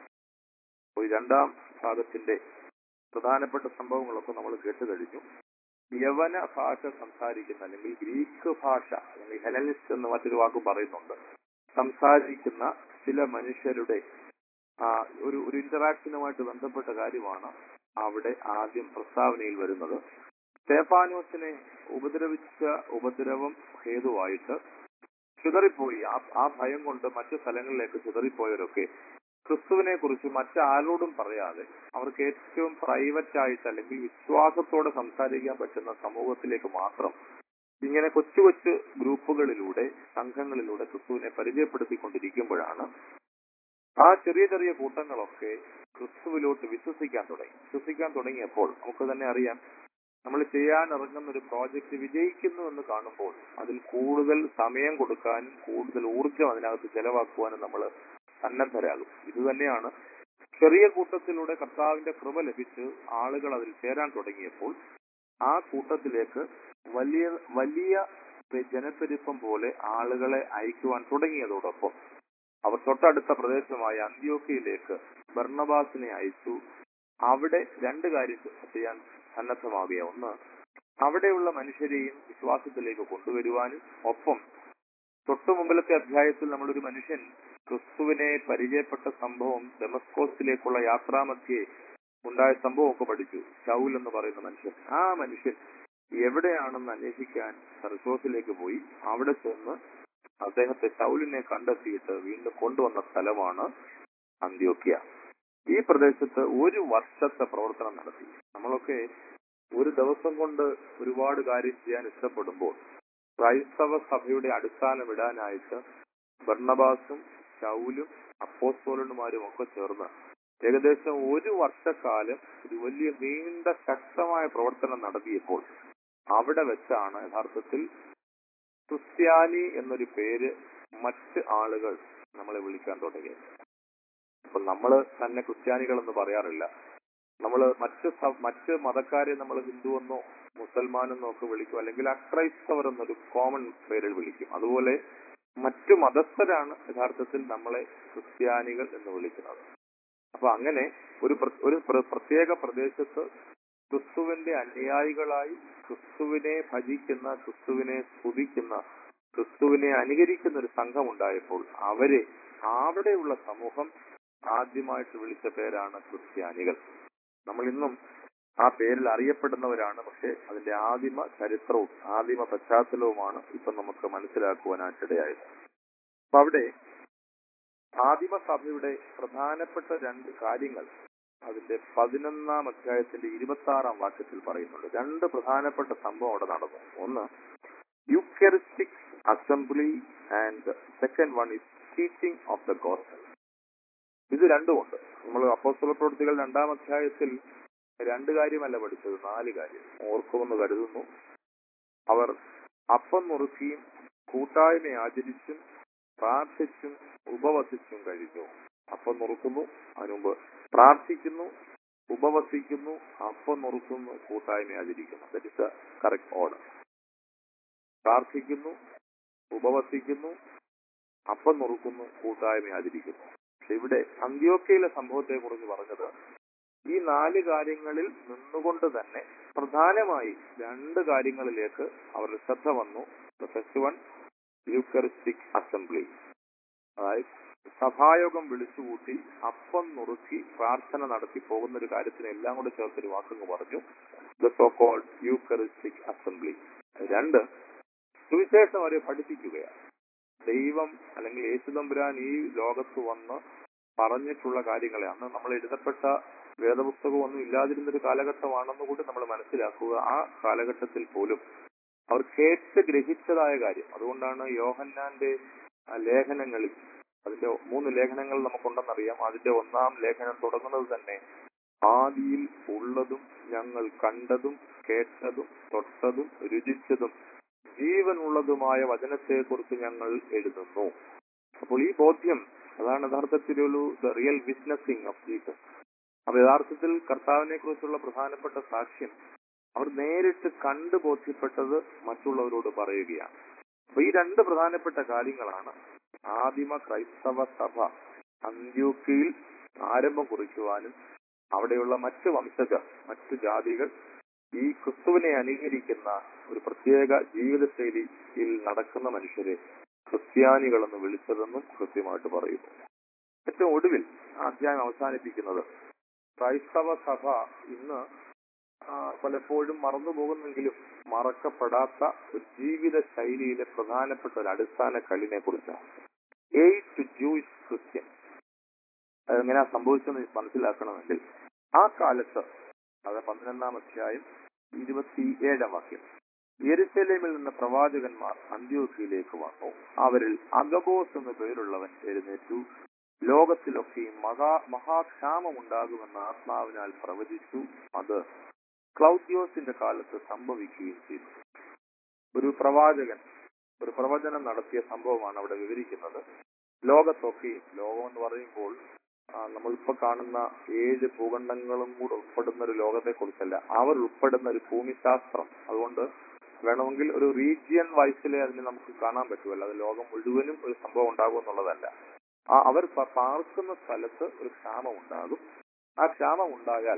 S2: ഒരു രണ്ടാം ഭാഗത്തിന്റെ പ്രധാനപ്പെട്ട സംഭവങ്ങളൊക്കെ നമ്മൾ കേട്ടു കഴിഞ്ഞു യവന ഭാഷ സംസാരിക്കുന്ന അല്ലെങ്കിൽ ഗ്രീക്ക് ഭാഷ അല്ലെങ്കിൽ ഹെലനിസ്റ്റ് എന്ന് മറ്റൊരു വാക്ക് പറയുന്നുണ്ട് സംസാരിക്കുന്ന ചില മനുഷ്യരുടെ ആ, ഒരു ഒരു ഇന്ററാക്ഷനുമായിട്ട് ബന്ധപ്പെട്ട കാര്യമാണ് അവിടെ ആദ്യം പ്രസ്താവനയിൽ വരുന്നത് സ്റ്റേഫാനോസിനെ ഉപദ്രവിച്ച ഉപദ്രവം ഹേതുവായിട്ട് ചിതറിപ്പോയി ആ ആ ഭയം കൊണ്ട് മറ്റു സ്ഥലങ്ങളിലേക്ക് ചിതറിപ്പോയവരൊക്കെ ക്രിസ്തുവിനെ കുറിച്ച് മറ്റാരോടും പറയാതെ അവർക്ക് ഏറ്റവും പ്രൈവറ്റ് ആയിട്ട് അല്ലെങ്കിൽ വിശ്വാസത്തോടെ സംസാരിക്കാൻ പറ്റുന്ന സമൂഹത്തിലേക്ക് മാത്രം ഇങ്ങനെ കൊച്ചു കൊച്ചു ഗ്രൂപ്പുകളിലൂടെ സംഘങ്ങളിലൂടെ ക്രിസ്തുവിനെ പരിചയപ്പെടുത്തിക്കൊണ്ടിരിക്കുമ്പോഴാണ് ആ ചെറിയ ചെറിയ കൂട്ടങ്ങളൊക്കെ ക്രിസ്തുവിലോട്ട് വിശ്വസിക്കാൻ തുടങ്ങി വിശ്വസിക്കാൻ തുടങ്ങിയപ്പോൾ നമുക്ക് തന്നെ അറിയാം നമ്മൾ ചെയ്യാൻ ഇറങ്ങുന്ന ഒരു പ്രോജക്റ്റ് വിജയിക്കുന്നു എന്ന് കാണുമ്പോൾ അതിൽ കൂടുതൽ സമയം കൊടുക്കാനും കൂടുതൽ ഊർജം അതിനകത്ത് ചെലവാക്കുവാനും നമ്മൾ സന്നദ്ധരാകും ഇത് തന്നെയാണ് ചെറിയ കൂട്ടത്തിലൂടെ കർത്താവിന്റെ കൃപ ലഭിച്ച് ആളുകൾ അതിൽ ചേരാൻ തുടങ്ങിയപ്പോൾ ആ കൂട്ടത്തിലേക്ക് വലിയ വലിയ ജനപ്പെരുപ്പം പോലെ ആളുകളെ അയക്കുവാൻ തുടങ്ങിയതോടൊപ്പം അവർ തൊട്ടടുത്ത പ്രദേശമായ അന്ത്യോക്കയിലേക്ക് ബർണബാസിനെ അയച്ചു അവിടെ രണ്ട് കാര്യം ചെയ്യാൻ സന്നദ്ധമാകുക ഒന്ന് അവിടെയുള്ള മനുഷ്യരെയും വിശ്വാസത്തിലേക്ക് കൊണ്ടുവരുവാനും ഒപ്പം തൊട്ടു മുമ്പിലത്തെ അധ്യായത്തിൽ നമ്മളൊരു മനുഷ്യൻ ക്രിസ്തുവിനെ പരിചയപ്പെട്ട സംഭവം ഡെമസ്കോസിലേക്കുള്ള യാത്രാമധ്യേ ഉണ്ടായ സംഭവമൊക്കെ പഠിച്ചു ഷൗൽ എന്ന് പറയുന്ന മനുഷ്യൻ ആ മനുഷ്യൻ എവിടെയാണെന്ന് അന്വേഷിക്കാൻ സർസോസിലേക്ക് പോയി അവിടെ ചെന്ന് അദ്ദേഹത്തെ ഷൗലിനെ കണ്ടെത്തിയിട്ട് വീണ്ടും കൊണ്ടുവന്ന സ്ഥലമാണ് അന്ത്യോക്യ ഈ പ്രദേശത്ത് ഒരു വർഷത്തെ പ്രവർത്തനം നടത്തി നമ്മളൊക്കെ ഒരു ദിവസം കൊണ്ട് ഒരുപാട് കാര്യം ചെയ്യാൻ ഇഷ്ടപ്പെടുമ്പോൾ ക്രൈസ്തവ സഭയുടെ അടിസ്ഥാനം ഇടാനായിട്ട് ബർണബാസും ഷൗലും അപ്പോസ്തോലന്മാരും ഒക്കെ ചേർന്ന് ഏകദേശം ഒരു വർഷക്കാലം ഒരു വലിയ നീണ്ട ശക്തമായ പ്രവർത്തനം നടത്തിയപ്പോൾ അവിടെ വെച്ചാണ് യഥാർത്ഥത്തിൽ ക്രിസ്ത്യാനി എന്നൊരു പേര് മറ്റ് ആളുകൾ നമ്മളെ വിളിക്കാൻ തുടങ്ങിയത് അപ്പൊ നമ്മൾ തന്നെ ക്രിസ്ത്യാനികൾ എന്ന് പറയാറില്ല നമ്മൾ മറ്റ് സ- മറ്റ് മതക്കാരെ നമ്മൾ ഹിന്ദു എന്നോ മുസൽമാൻ എന്നോ ഒക്കെ വിളിക്കും അല്ലെങ്കിൽ അക്രൈസ്തവർ എന്നൊരു കോമൺ പേരിൽ വിളിക്കും അതുപോലെ മറ്റു മതസ്ഥരാണ് യഥാർത്ഥത്തിൽ നമ്മളെ ക്രിസ്ത്യാനികൾ എന്ന് വിളിക്കുന്നത് അപ്പൊ അങ്ങനെ ഒരു പ്ര- ഒരു പ്ര- പ്രത്യേക പ്രദേശത്ത് ക്രിസ്തുവിന്റെ അനുയായികളായി ക്രിസ്തുവിനെ ഭജിക്കുന്ന ക്രിസ്തുവിനെ സ്തുതിക്കുന്ന ക്രിസ്തുവിനെ അനുകരിക്കുന്ന ഒരു സംഘം ഉണ്ടായപ്പോൾ അവരെ അവിടെയുള്ള സമൂഹം ആദ്യമായിട്ട് വിളിച്ച പേരാണ് ക്രിസ്ത്യാനികൾ നമ്മൾ ഇന്നും ആ പേരിൽ അറിയപ്പെടുന്നവരാണ് പക്ഷെ അതിന്റെ ആദിമ ചരിത്രവും ആദിമ പശ്ചാത്തലവുമാണ് ഇപ്പൊ നമുക്ക് മനസ്സിലാക്കുവാനായിട്ടിടയായത് അപ്പൊ അവിടെ ആദിമ സഭയുടെ പ്രധാനപ്പെട്ട രണ്ട് കാര്യങ്ങൾ അതിന്റെ പതിനൊന്നാം അധ്യായത്തിന്റെ ഇരുപത്തി ആറാം വാക്യത്തിൽ പറയുന്നുണ്ട് രണ്ട് പ്രധാനപ്പെട്ട സംഭവം അവിടെ നടന്നു ഒന്ന് eucharistic assembly and second one is teaching of the gospel ഇത് രണ്ടുമുണ്ട് നമ്മൾ അപ്പോസ്തല പ്രവൃത്തികൾ രണ്ടാം അധ്യായത്തിൽ രണ്ട് കാര്യമല്ല പഠിച്ചത് നാല് കാര്യം ഓർക്കുമെന്ന് കരുതുന്നു അവർ അപ്പം നുറുക്കിയും കൂട്ടായ്മ ആചരിച്ചും പ്രാർത്ഥിച്ചും ഉപവസിച്ചും കഴിഞ്ഞു അപ്പം നുറുക്കുന്നു അതിനുമുമ്പ് പ്രാർത്ഥിക്കുന്നു ഉപവസിക്കുന്നു അപ്പം നുറുക്കുന്നു കൂട്ടായ്മ ആചരിക്കുന്നു ദറ്റ് ഇസ് കറക്റ്റ് ഓർഡർ പ്രാർത്ഥിക്കുന്നു ഉപവസിക്കുന്നു അപ്പം നുറുക്കുന്നു കൂട്ടായ്മ ആചരിക്കുന്നു പക്ഷെ ഇവിടെ അന്ത്യോക്കയിലെ സംഭവത്തെ കുറിച്ച് പറഞ്ഞത് ഈ നാല് കാര്യങ്ങളിൽ നിന്നുകൊണ്ട് തന്നെ പ്രധാനമായി രണ്ട് കാര്യങ്ങളിലേക്ക് അവരുടെ ശ്രദ്ധ വന്നു ഫസ്റ്റ് വൺ യൂക്കറിസ്റ്റിക് അസംബ്ലി അതായത് സഭായോഗം വിളിച്ചുകൂട്ടി അപ്പം നുറുക്കി പ്രാർത്ഥന നടത്തി പോകുന്ന ഒരു കാര്യത്തിന് എല്ലാം കൂടെ ചേർത്തൊരു വാക്കങ്ങ് പറഞ്ഞു the so called eucharistic assembly രണ്ട് സുവിശേഷം അവരെ പഠിപ്പിക്കുകയാണ് ദൈവം അല്ലെങ്കിൽ യേശുദമ്പുരാൻ ഈ ലോകത്ത് വന്ന് പറഞ്ഞിട്ടുള്ള കാര്യങ്ങളെ അന്ന് നമ്മൾ എഴുതപ്പെട്ട വേദപുസ്തകം ഒന്നും ഇല്ലാതിരുന്നൊരു കാലഘട്ടമാണെന്ന് കൂടി നമ്മൾ മനസ്സിലാക്കുക ആ കാലഘട്ടത്തിൽ പോലും അവർ കേട്ട് ഗ്രഹിച്ചതായ കാര്യം അതുകൊണ്ടാണ് യോഹന്നാന്റെ ആ ലേഖനങ്ങളിൽ അതിന്റെ മൂന്ന് ലേഖനങ്ങൾ നമുക്കുണ്ടെന്നറിയാം അതിന്റെ ഒന്നാം ലേഖനം തുടങ്ങുന്നത് തന്നെ ആദിയിൽ ഉള്ളതും ഞങ്ങൾ കണ്ടതും കേട്ടതും തൊട്ടതും രുചിച്ചതും ജീവനുള്ളതുമായ വചനത്തെക്കുറിച്ച് ഞങ്ങൾ എഴുതുന്നു അപ്പോൾ ഈ ബോധ്യം അതാണ് യഥാർത്ഥത്തിലൊരു the real witnessing of Jesus അപ്പൊ യഥാർത്ഥത്തിൽ കർത്താവിനെ കുറിച്ചുള്ള പ്രധാനപ്പെട്ട സാക്ഷ്യം അവർ നേരിട്ട് കണ്ടു ബോധ്യപ്പെട്ടത് മറ്റുള്ളവരോട് പറയുകയാണ് അപ്പൊ ഈ രണ്ട് പ്രധാനപ്പെട്ട കാര്യങ്ങളാണ് ആദിമ ക്രൈസ്തവ സഭ അന്ത്യോക്കയിൽ ആരംഭം കുറിക്കുവാനും അവിടെയുള്ള മറ്റ് വംശജർ മറ്റു ജാതികൾ ഈ ക്രിസ്തുവിനെ അനുകരിക്കുന്ന ഒരു പ്രത്യേക ജീവിതശൈലിയിൽ നടക്കുന്ന മനുഷ്യരെ ക്രിസ്ത്യാനികൾ എന്ന് വിളിച്ചതെന്നും കൃത്യമായിട്ട് പറയുന്നു ഏറ്റവും ഒടുവിൽ ആ അധ്യായം അവസാനിപ്പിക്കുന്നത് ക്രൈസ്തവ സഭ ഇന്ന് ആ, പലപ്പോഴും മറന്നുപോകുന്നെങ്കിലും മറക്കപ്പെടാത്ത ഒരു ജീവിത ശൈലിയിലെ പ്രധാനപ്പെട്ട ഒരു അടിസ്ഥാന കളിനെ കുറിച്ചാണ് എയ്റ്റ് ടു ജൂയിഷ് ക്രിസ്ത്യൻ അതെങ്ങനെയാ സംഭവിച്ചെന്ന് മനസ്സിലാക്കണമെങ്കിൽ ആ കാലത്ത് അത് പന്ത്രണ്ടാം അധ്യായം ഇരുപത്തിയേഴാം വാക്യം യെരുസലേമിൽ നിന്ന് പ്രവാചകന്മാർ അന്ത്യോക്കിയിലേക്ക് വന്നു അവരിൽ അഗബോസ് എന്ന പേരുള്ളവൻ എഴുന്നേറ്റു ലോകത്തിലൊക്കെയും മഹാ മഹാക്ഷാമമുണ്ടാകുമെന്ന് ആത്മാവിനാൽ പ്രവചിച്ചു അത് ക്ലൗദ്യോസിന്റെ കാലത്ത് സംഭവിക്കുകയും ചെയ്തു ഒരു പ്രവാചകൻ ഒരു പ്രവചനം നടത്തിയ സംഭവമാണ് അവിടെ വിവരിക്കുന്നത് ലോകത്തൊക്കെയും ലോകം എന്ന് പറയുമ്പോൾ ആ, നമ്മളിപ്പോ കാണുന്ന ഏഴ് ഭൂഖണ്ഡങ്ങളും കൂടെ ഉൾപ്പെടുന്ന ഒരു ലോകത്തെ കുറിച്ചല്ല അവർ ഉൾപ്പെടുന്ന ഒരു ഭൂമിശാസ്ത്രം അതുകൊണ്ട് വേണമെങ്കിൽ ഒരു റീജിയൻ വൈസിലെ അതിനെ നമുക്ക് കാണാൻ പറ്റുമല്ലോ അത് ലോകം മുഴുവനും ഒരു സംഭവം ഉണ്ടാകും എന്നുള്ളതല്ല ആ അവർ പ- പാർക്കുന്ന സ്ഥലത്ത് ഒരു ക്ഷാമം ഉണ്ടാകും ആ ക്ഷാമം ഉണ്ടായാൽ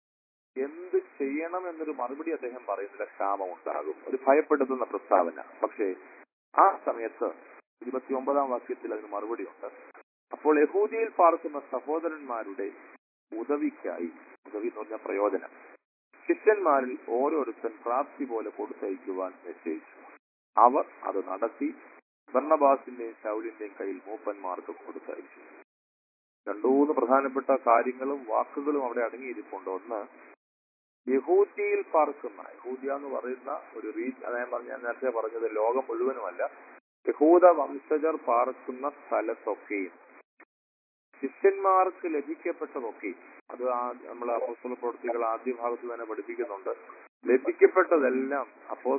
S2: എന്ത് ചെയ്യണം എന്നൊരു മറുപടി അദ്ദേഹം പറയുന്നില്ല ക്ഷാമം ഉണ്ടാകും ഒരു ഭയപ്പെടുത്തുന്ന പ്രസ്താവന പക്ഷേ ആ സമയത്ത് ഇരുപത്തി ഒമ്പതാം വാക്യത്തിൽ അതിന് മറുപടിയുണ്ട് അപ്പോൾ യഹൂദിയിൽ പാർക്കുന്ന സഹോദരന്മാരുടെ ഉദവിക്കായി ഉദവി എന്ന് പറഞ്ഞ പ്രയോജനം ശിഷ്യന്മാരിൽ ഓരോരുത്തൻ പ്രാപ്തി പോലെ കൊടുത്തയക്കുവാൻ നിശ്ചയിച്ചു അവർ അത് നടത്തി ഭർണബാസിന്റെയും ശൗലിന്റെയും കയ്യിൽ മൂപ്പന്മാർക്ക് കൊടുത്തയച്ചു രണ്ടൂന്ന് പ്രധാനപ്പെട്ട കാര്യങ്ങളും വാക്കുകളും അവിടെ അടങ്ങിയിരിപ്പുണ്ട് ഒന്ന് യഹൂദിയിൽ പാർക്കുന്ന യഹൂദിയ എന്ന് പറയുന്ന ഒരു റീച്ച് അതായത് പറഞ്ഞ ഞാൻ നേരത്തെ പറഞ്ഞത് ലോകം മുഴുവനുമല്ല യഹൂദ വംശജർ പാർക്കുന്ന സ്ഥലത്തൊക്കെയും ശിഷ്യന്മാർക്ക് ലഭിക്കപ്പെട്ടതൊക്കെ അത് നമ്മൾ അപ്പോസ്തല പ്രവൃത്തികൾ ആദ്യ ഭാഗത്ത് തന്നെ പഠിപ്പിക്കുന്നുണ്ട് ലഭിക്കപ്പെട്ടതെല്ലാം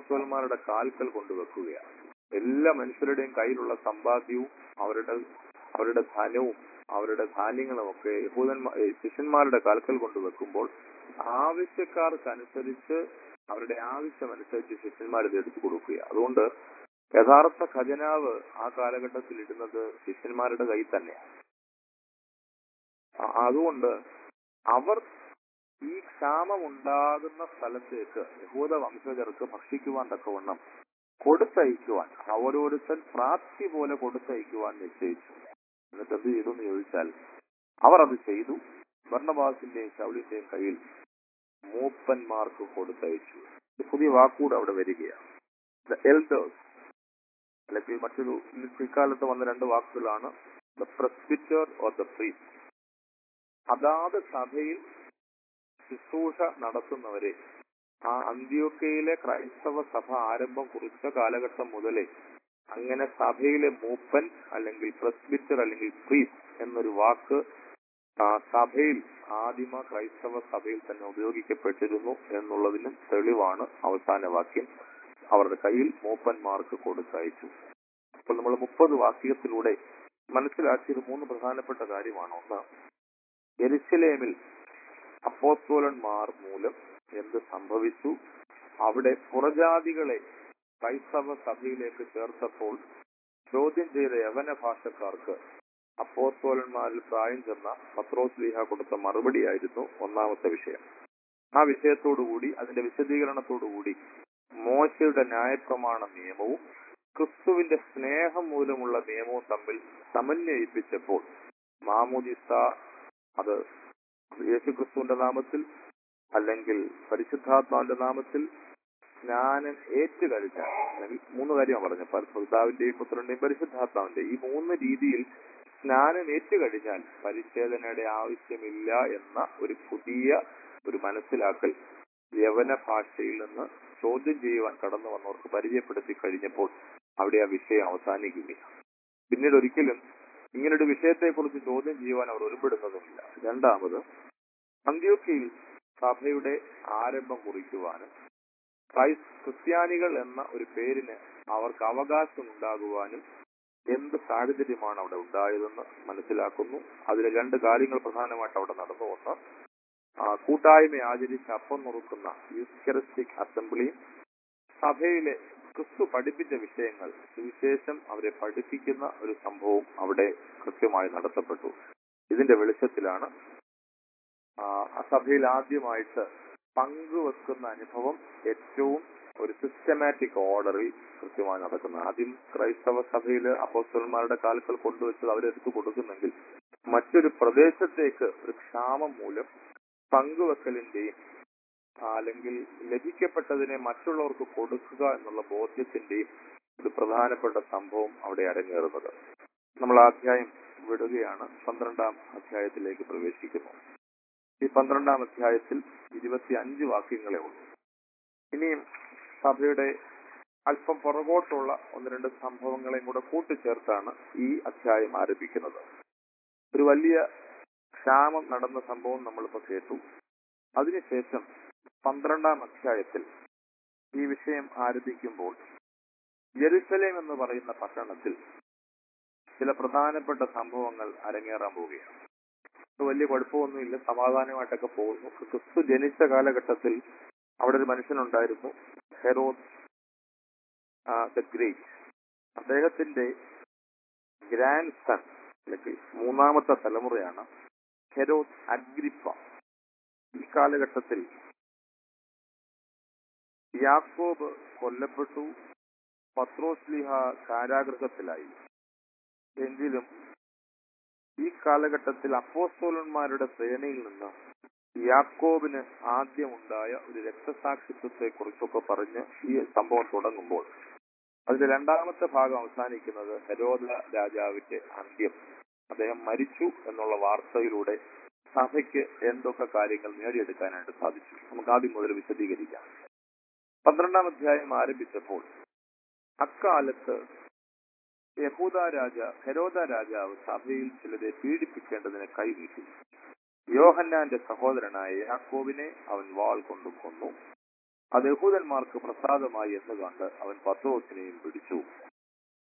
S2: അപ്പോസ്തലന്മാരുടെ കാൽക്കൽ കൊണ്ടുവെക്കുകയാണ് എല്ലാ മനുഷ്യരുടെയും കയ്യിലുള്ള സമ്പാദ്യവും അവരുടെ അവരുടെ ധനവും അവരുടെ ധാന്യങ്ങളും ഒക്കെ യഹൂദന്മാ ഏ, ശിഷ്യന്മാരുടെ കാൽക്കൽ കൊണ്ടുവെക്കുമ്പോൾ ആവശ്യക്കാർക്കനുസരിച്ച് അവരുടെ ആവശ്യമനുസരിച്ച് ശിഷ്യന്മാർ ഇത് എടുത്തു കൊടുക്കുക അതുകൊണ്ട് യഥാർത്ഥ ഖജനാവ് ആ കാലഘട്ടത്തിൽ ഇടുന്നത് ശിഷ്യന്മാരുടെ കയ്യിൽ തന്നെയാണ് അ- അതുകൊണ്ട് അവർ ഈ ക്ഷാമം ഉണ്ടാകുന്ന സ്ഥലത്തേക്ക് യഹൂദ വംശജർക്ക് ഭക്ഷിക്കുവാൻ തക്കവണ്ണം കൊടുത്തയക്കുവാൻ ഓരോരുത്തൻ പ്രാപ്തി പോലെ കൊടുത്തയക്കുവാൻ നിശ്ചയിച്ചു എന്നിട്ട് എന്ത് ചെയ്തു എന്ന് ചോദിച്ചാൽ അവർ അത് ചെയ്തു ഭരണവാസിന്റെയും ശൗലിന്റെയും കയ്യിൽ മൂപ്പന്മാർക്ക് കൊടുത്തയച്ചു ഒരു പുതിയ വാക്കുകൂടെ അവിടെ വരികയാണ് ദ എൽഡേഴ്സ് അല്ലെങ്കിൽ മറ്റൊരു പിൽക്കാലത്ത് വന്ന രണ്ട് വാക്കുകളാണ് the presbyter or the priest അതാത് സഭയിൽ ശുശ്രൂഷ നടത്തുന്നവരെ ആ അന്ത്യോക്കയിലെ ക്രൈസ്തവ സഭ ആരംഭം കുറിച്ച കാലഘട്ടം മുതലേ അങ്ങനെ സഭയിലെ മൂപ്പൻ അല്ലെങ്കിൽ പ്രസ്ബിറ്റർ അല്ലെങ്കിൽ പ്രീസ്റ്റ് എന്നൊരു വാക്ക് ആ സഭയിൽ ആദിമ ക്രൈസ്തവ സഭയിൽ തന്നെ ഉപയോഗിക്കപ്പെട്ടിരുന്നു എന്നുള്ളതിനും തെളിവാണ് അവസാന വാക്യം അവരുടെ കയ്യിൽ മൂപ്പന്മാർക്ക് കൊടുത്തയച്ചു അപ്പോൾ നമ്മൾ മുപ്പത് വാക്യത്തിലൂടെ മനസ്സിലാക്കിയത് മൂന്ന് പ്രധാനപ്പെട്ട കാര്യമാണ് ഒന്ന് എരുസലേമിൽ അപ്പോസ്തോലന്മാർ മൂലം എന്ത് സംഭവിച്ചു അവിടെ പുറജാതികളെ ക്രൈസ്തവ സഭയിലേക്ക് ചേർത്തപ്പോൾ ചോദ്യം ചെയ്ത യവന ഭാഷക്കാർക്ക് അപ്പോസ്തോലന്മാരിൽ പ്രായം ചെന്ന പത്രോസ്ലീഹ കൊടുത്ത മറുപടിയായിരുന്നു ഒന്നാമത്തെ വിഷയം ആ വിഷയത്തോടുകൂടി അതിന്റെ വിശദീകരണത്തോടുകൂടി മോശയുടെ ന്യായപ്രമാണ നിയമവും ക്രിസ്തുവിന്റെ സ്നേഹം മൂലമുള്ള നിയമവും തമ്മിൽ സമന്വയിപ്പിച്ചപ്പോൾ മാമോദിസ അത് യേശുക്രിസ്തുവിന്റെ നാമത്തിൽ അല്ലെങ്കിൽ പരിശുദ്ധാത്മാവിന്റെ നാമത്തിൽ സ്നാനം ഏറ്റുകഴിഞ്ഞാൽ അല്ലെങ്കിൽ മൂന്ന് കാര്യമാണ് പറഞ്ഞത് പരിശുദ്ധാവിന്റെയും പുത്രന്റെയും പരിശുദ്ധാത്മാവിന്റെയും ഈ മൂന്ന് രീതിയിൽ സ്നാനം ഏറ്റുകഴിഞ്ഞാൽ പരിച്ഛേദനയുടെ ആവശ്യമില്ല എന്ന ഒരു പുതിയ ഒരു മനസ്സിലാക്കൽ യവന ഭാഷയിൽ നിന്ന് ചോദ്യം ചെയ്യുവാൻ കടന്നു വന്നവർക്ക് പരിചയപ്പെടുത്തി കഴിഞ്ഞപ്പോൾ അവിടെ ആ വിഷയം അവസാനിക്കുകയാണ് പിന്നീട് ഒരിക്കലും ഇങ്ങനൊരു വിഷയത്തെക്കുറിച്ച് ചോദ്യം ചെയ്യുവാൻ അവർ ഒരുപ്പെടുന്നതുമില്ല രണ്ടാമത് അന്ത്യോക്കയിൽ സഭയുടെ ആരംഭം കുറിക്കുവാനും ക്രൈസ് ക്രിസ്ത്യാനികൾ എന്ന ഒരു പേരിന് അവർക്ക് അവകാശം ഉണ്ടാകുവാനും എന്ത് സാഹചര്യമാണ് അവിടെ ഉണ്ടായതെന്ന് മനസ്സിലാക്കുന്നു അതിൽ രണ്ട് കാര്യങ്ങൾ പ്രധാനമായിട്ട് അവിടെ നടന്നു ഒന്ന് ആ, കൂട്ടായ്മ ആചരിച്ച് അപ്പം നുറുക്കുന്ന യൂസ്കറിസ്റ്റിക് അസംബ്ലിയും സഭയിലെ ക്രിസ്തു പഠിപ്പിച്ച വിഷയങ്ങൾ സുവിശേഷം അവരെ പഠിപ്പിക്കുന്ന ഒരു സംഭവം അവിടെ കൃത്യമായി നടത്തപ്പെട്ടു ഇതിന്റെ വെളിച്ചത്തിലാണ് ആ, ആ സഭയിൽ ആദ്യമായിട്ട് പങ്കുവെക്കുന്ന അനുഭവം ഏറ്റവും ഒരു സിസ്റ്റമാറ്റിക് ഓർഡറിൽ കൃത്യമായി നടക്കുന്നത് ആദ്യം ക്രൈസ്തവ സഭയിൽ അപ്പോസ്റ്റലന്മാരുടെ കാലത്തിൽ കൊണ്ടുവച്ചത് അവരെടുത്തു കൊടുക്കുന്നെങ്കിൽ മറ്റൊരു പ്രദേശത്തേക്ക് ഒരു ക്ഷാമം മൂലം പങ്കുവെക്കലിന്റെയും ആ, അല്ലെങ്കിൽ ലഭിക്കപ്പെട്ടതിനെ മറ്റുള്ളവർക്ക് കൊടുക്കുക എന്നുള്ള ബോധ്യത്തിന്റെയും ഒരു പ്രധാനപ്പെട്ട സംഭവം അവിടെ അരങ്ങേറുന്നത് നമ്മൾ ആ അധ്യായം വിടുകയാണ് പന്ത്രണ്ടാം അധ്യായത്തിലേക്ക് പ്രവേശിക്കുന്നു ഈ പന്ത്രണ്ടാം അധ്യായത്തിൽ ഇരുപത്തി അഞ്ച് വാക്യങ്ങളെ ഉള്ളൂ ഇനിയും സഭയുടെ അല്പം പുറകോട്ടുള്ള ഒന്ന് രണ്ട് സംഭവങ്ങളെയും കൂടെ കൂട്ടിച്ചേർത്താണ് ഈ അധ്യായം ആരംഭിക്കുന്നത് ഒരു വലിയ ക്ഷാമം നടന്ന സംഭവം നമ്മളിപ്പോ കേട്ടു അതിനുശേഷം പന്ത്രണ്ടാം അധ്യായത്തിൽ ഈ വിഷയം ആരംഭിക്കുമ്പോൾ ജെറുസലേം എന്ന് പറയുന്ന പട്ടണത്തിൽ ചില പ്രധാനപ്പെട്ട സംഭവങ്ങൾ അരങ്ങേറാൻ പോവുകയാണ് ഇത് വലിയ കുഴപ്പമൊന്നുമില്ല സമാധാനമായിട്ടൊക്കെ പോകുന്നു ക്രിസ്തു ജനിച്ച കാലഘട്ടത്തിൽ അവിടെ ഒരു മനുഷ്യനുണ്ടായിരുന്നു ഹെറോസ് ദ ഗ്രേറ്റ് അദ്ദേഹത്തിന്റെ ഗ്രാൻഡ് സൺ അല്ലെങ്കിൽ മൂന്നാമത്തെ തലമുറയാണ് ഹെരോസ് അഗ്രിപ്പ ഈ കാലഘട്ടത്തിൽ യാക്കോബ് കൊല്ലപ്പെട്ടു പത്രോസ്ലിഹ കാരാഗൃഹത്തിലായി എങ്കിലും ഈ കാലഘട്ടത്തിൽ അപ്പോസ്തോലന്മാരുടെ ശ്രേണിയിൽ നിന്ന് യാക്കോബിന് ആദ്യമുണ്ടായ ഒരു രക്തസാക്ഷിത്വത്തെ കുറിച്ചൊക്കെ പറഞ്ഞ് ഈ സംഭവം തുടങ്ങുമ്പോൾ അതിന്റെ രണ്ടാമത്തെ ഭാഗം അവസാനിക്കുന്നത് ഹരോദ രാജാവിന്റെ അന്ത്യം അദ്ദേഹം മരിച്ചു എന്നുള്ള വാർത്തയിലൂടെ സഭയ്ക്ക് എന്തൊക്കെ കാര്യങ്ങൾ നേടിയെടുക്കാനായിട്ട് സാധിച്ചു നമുക്ക് ആദ്യം മുതൽ വിശദീകരിക്കാം പന്ത്രണ്ടാം അധ്യായം ആരംഭിച്ചപ്പോൾ അക്കാലത്ത് യഹൂദ രാജ ഹെരോദ രാജാവ് സഭയിൽ ചിലരെ പീഡിപ്പിക്കേണ്ടതിന് കൈനീട്ടി യോഹന്നാന്റെ സഹോദരനായ യാക്കോബിനെ അവൻ വാൾ കൊണ്ടു കൊന്നു അത് യഹൂദന്മാർക്ക് പ്രസാദമായി എന്ന് കണ്ട് അവൻ പത്രോസിനെയും പിടിച്ചു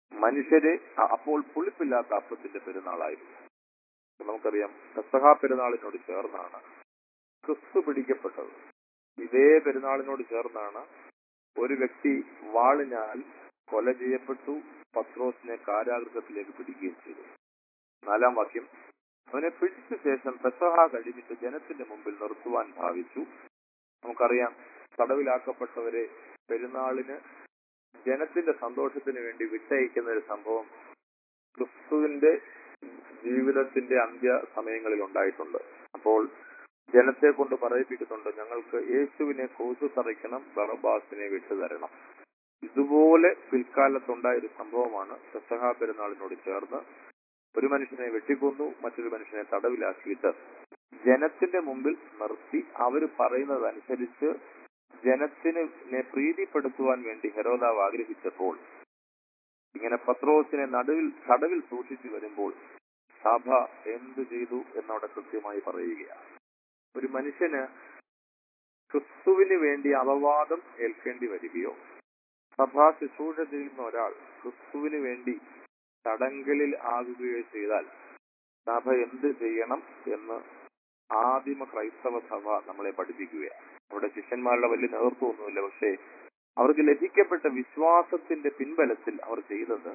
S2: മനുഷ്യരെ അ- അപ്പോൾ പുളിപ്പില്ലാത്ത അപ്പത്തിന്റെ പെരുന്നാളായിരുന്നു നമുക്കറിയാം പെസഹ പെരുന്നാളിനോട് ചേർന്നാണ് ക്രിസ്തു പിടിക്കപ്പെട്ടത് ഇതേ പെരുന്നാളിനോട് ചേർന്നാണ് ഒരു വ്യക്തി വാളിനാൽ കൊല ചെയ്യപ്പെട്ടു പത്രോസിനെ കാരാഗൃഹത്തിലേക്ക് പിടിക്കുകയും ചെയ്തു നാലാം വാക്യം അവനെ പിടിച്ച ശേഷം പെസഹ കഴിഞ്ഞിട്ട് ജനത്തിന്റെ മുമ്പിൽ നിർത്തുവാൻ ഭാവിച്ചു നമുക്കറിയാം തടവിലാക്കപ്പെട്ടവരെ പെരുന്നാളിന് ജനത്തിന്റെ സന്തോഷത്തിന് വേണ്ടി വിട്ടയക്കുന്ന ഒരു സംഭവം ക്രിസ്തുവിന്റെ ജീവിതത്തിന്റെ അന്ത്യ സമയങ്ങളിൽ ഉണ്ടായിട്ടുണ്ട് അപ്പോൾ ജനത്തെ കൊണ്ട് പറയിപ്പിക്കുന്നുണ്ട് ഞങ്ങൾക്ക് യേശുവിനെ ക്രൂശു തറയ്ക്കണം ബറബാസിനെ വിട്ടുതരണം ഇതുപോലെ പിൽക്കാലത്തുണ്ടായ ഒരു സംഭവമാണ് പെസഹ പെരുന്നാളിനോട് ചേർന്ന് ഒരു മനുഷ്യനെ വെട്ടിക്കൊന്നു മറ്റൊരു മനുഷ്യനെ തടവിലാക്കിയിട്ട് ജനത്തിന്റെ മുമ്പിൽ നിർത്തി അവർ പറയുന്നതനുസരിച്ച് ജനത്തിന് നെ പ്രീതിപ്പെടുത്തുവാൻ വേണ്ടി ഹെരോദാവ് ആഗ്രഹിച്ചപ്പോൾ ഇങ്ങനെ പത്രോസിനെ നടുവിൽ തടവിൽ സൂക്ഷിച്ചു വരുമ്പോൾ സഭ എന്തു ചെയ്തു എന്നവിടെ കൃത്യമായി പറയുകയാണ് ഒരു മനുഷ്യന് ക്രിസ്തുവിന് വേണ്ടി അപവാദം ഏൽക്കേണ്ടി വരികയോ സഭാ ശുശ്രൂഷ ചെയ്യുന്ന ഒരാൾ ക്രിസ്തുവിന് വേണ്ടി തടങ്കലിൽ ആകുകയോ ചെയ്താൽ സഭ എന്ത് ചെയ്യണം എന്ന് ആദിമ ക്രൈസ്തവ സഭ നമ്മളെ പഠിപ്പിക്കുകയാണ് അവിടെ ശിഷ്യന്മാരുടെ വലിയ നേതൃത്വമൊന്നുമില്ല പക്ഷേ അവർക്ക് ലഭിക്കപ്പെട്ട വിശ്വാസത്തിന്റെ പിൻബലത്തിൽ അവർ ചെയ്തത്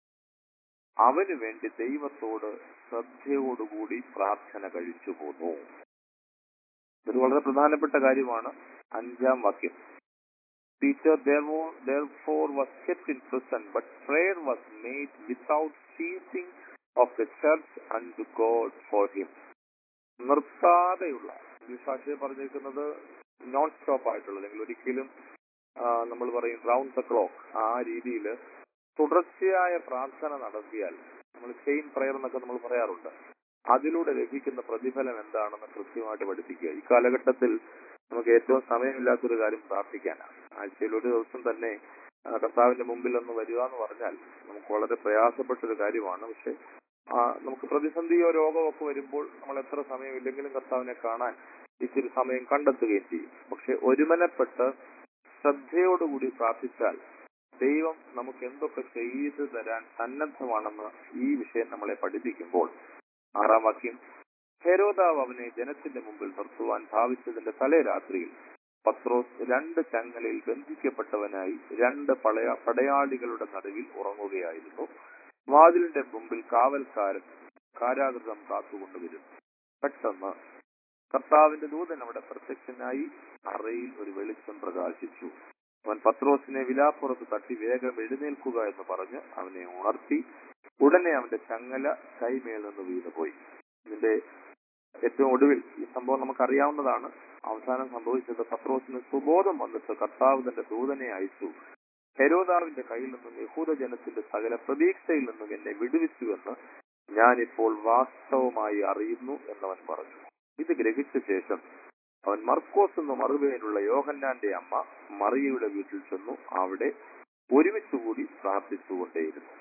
S2: അവന് വേണ്ടി ദൈവത്തോട് ശ്രദ്ധയോടുകൂടി പ്രാർത്ഥന കഴിച്ചു പോന്നു ഇത് വളരെ പ്രധാനപ്പെട്ട കാര്യമാണ് അഞ്ചാം വാക്യം Peter therefore, therefore was kept in prison, but prayer was made without ceasing of the church unto God for him. നിർത്താതെയുള്ള ഇംഗ്ലീഷ് ഭാഷയിൽ പറഞ്ഞിരിക്കുന്നത് നോൺ സ്റ്റോപ്പ് ആയിട്ടുള്ള അല്ലെങ്കിൽ ഒരിക്കലും നമ്മൾ പറയും റൗണ്ട് ദ ക്ലോക്ക് ആ രീതിയിൽ തുടർച്ചയായ പ്രാർത്ഥന നടത്തിയാൽ നമ്മൾ ചെയിൻ പ്രയർ എന്നൊക്കെ നമ്മൾ പറയാറുണ്ട് അതിലൂടെ ലഭിക്കുന്ന പ്രതിഫലം എന്താണെന്ന് കൃത്യമായിട്ട് പഠിപ്പിക്കുക ഈ കാലഘട്ടത്തിൽ നമുക്ക് ഏറ്റവും സമയമില്ലാത്തൊരു കാര്യം പ്രാർത്ഥിക്കാനാണ് ആഴ്ചയിൽ ഒരു ദിവസം തന്നെ ആ, കർത്താവിന്റെ മുമ്പിൽ ഒന്ന് വരിക എന്ന് പറഞ്ഞാൽ നമുക്ക് വളരെ പ്രയാസപ്പെട്ട ഒരു കാര്യമാണ് പക്ഷെ ആ, നമുക്ക് പ്രതിസന്ധിയോ രോഗമോ ഒക്കെ വരുമ്പോൾ നമ്മൾ എത്ര സമയമില്ലെങ്കിലും കർത്താവിനെ കാണാൻ ഇച്ചിരി സമയം കണ്ടെത്തുകയും ചെയ്യും പക്ഷെ ഒരുമനപ്പെട്ട് ശ്രദ്ധയോടുകൂടി പ്രാർത്ഥിച്ചാൽ ദൈവം നമുക്ക് എന്തൊക്കെ ചെയ്തു തരാൻ സന്നദ്ധമാണെന്ന് ഈ വിഷയം നമ്മളെ പഠിപ്പിക്കുമ്പോൾ ആറാം വാക്യം ഹെരോദാവ് അവനെ ജനത്തിന്റെ മുമ്പിൽ നിർത്തുവാൻ ഭാവിച്ചതിന്റെ തലേ രാത്രിയിൽ പത്രോസ് രണ്ട് ചങ്ങലയിൽ ബന്ധിക്കപ്പെട്ടവനായി രണ്ട് പടയ പടയാളികളുടെ നടുവിൽ ഉറങ്ങുകയായിരുന്നു വാതിലിന്റെ മുമ്പിൽ കാവൽക്കാരൻ കാരാഗൃഹം കാത്തുകൊണ്ടുവരുന്നു പെട്ടെന്ന് കർത്താവിന്റെ ദൂതൻ അവിടെ പ്രത്യക്ഷനായി അറയിൽ ഒരു വെളിച്ചം പ്രകാശിച്ചു അവൻ പത്രോസിനെ വിലാപ്പുറത്ത് തട്ടി വേഗം എഴുന്നേൽക്കുക എന്ന് പറഞ്ഞ് അവനെ ഉണർത്തി ഉടനെ അവന്റെ ചങ്ങല കൈമേൽ നിന്ന് വീണുപോയി ഇതിന്റെ ഏറ്റവും ഒടുവിൽ ഈ സംഭവം നമുക്കറിയാവുന്നതാണ് അവസാനം സംഭവിച്ചത് പത്രോസിന് സുബോധം വന്നിട്ട് കർത്താവ് തന്റെ ദൂതനെ അയച്ചു ഹെരോദാവിന്റെ കയ്യിൽ നിന്നും യഹൂദ ജനത്തിന്റെ സകല പ്രതീക്ഷയിൽ നിന്നും എന്നെ വിടുവിച്ചുവെന്ന് ഞാനിപ്പോൾ വാസ്തവമായി അറിയുന്നു എന്നവൻ പറഞ്ഞു ഇത് ഗ്രഹിച്ച ശേഷം അവൻ മർക്കോസ് എന്ന മറുപേനുള്ള യോഹന്നാന്റെ അമ്മ മറിയയുടെ വീട്ടിൽ ചെന്നു അവിടെ ഒരുമിച്ചുകൂടി പ്രാർത്ഥിച്ചുകൊണ്ടേയിരുന്നു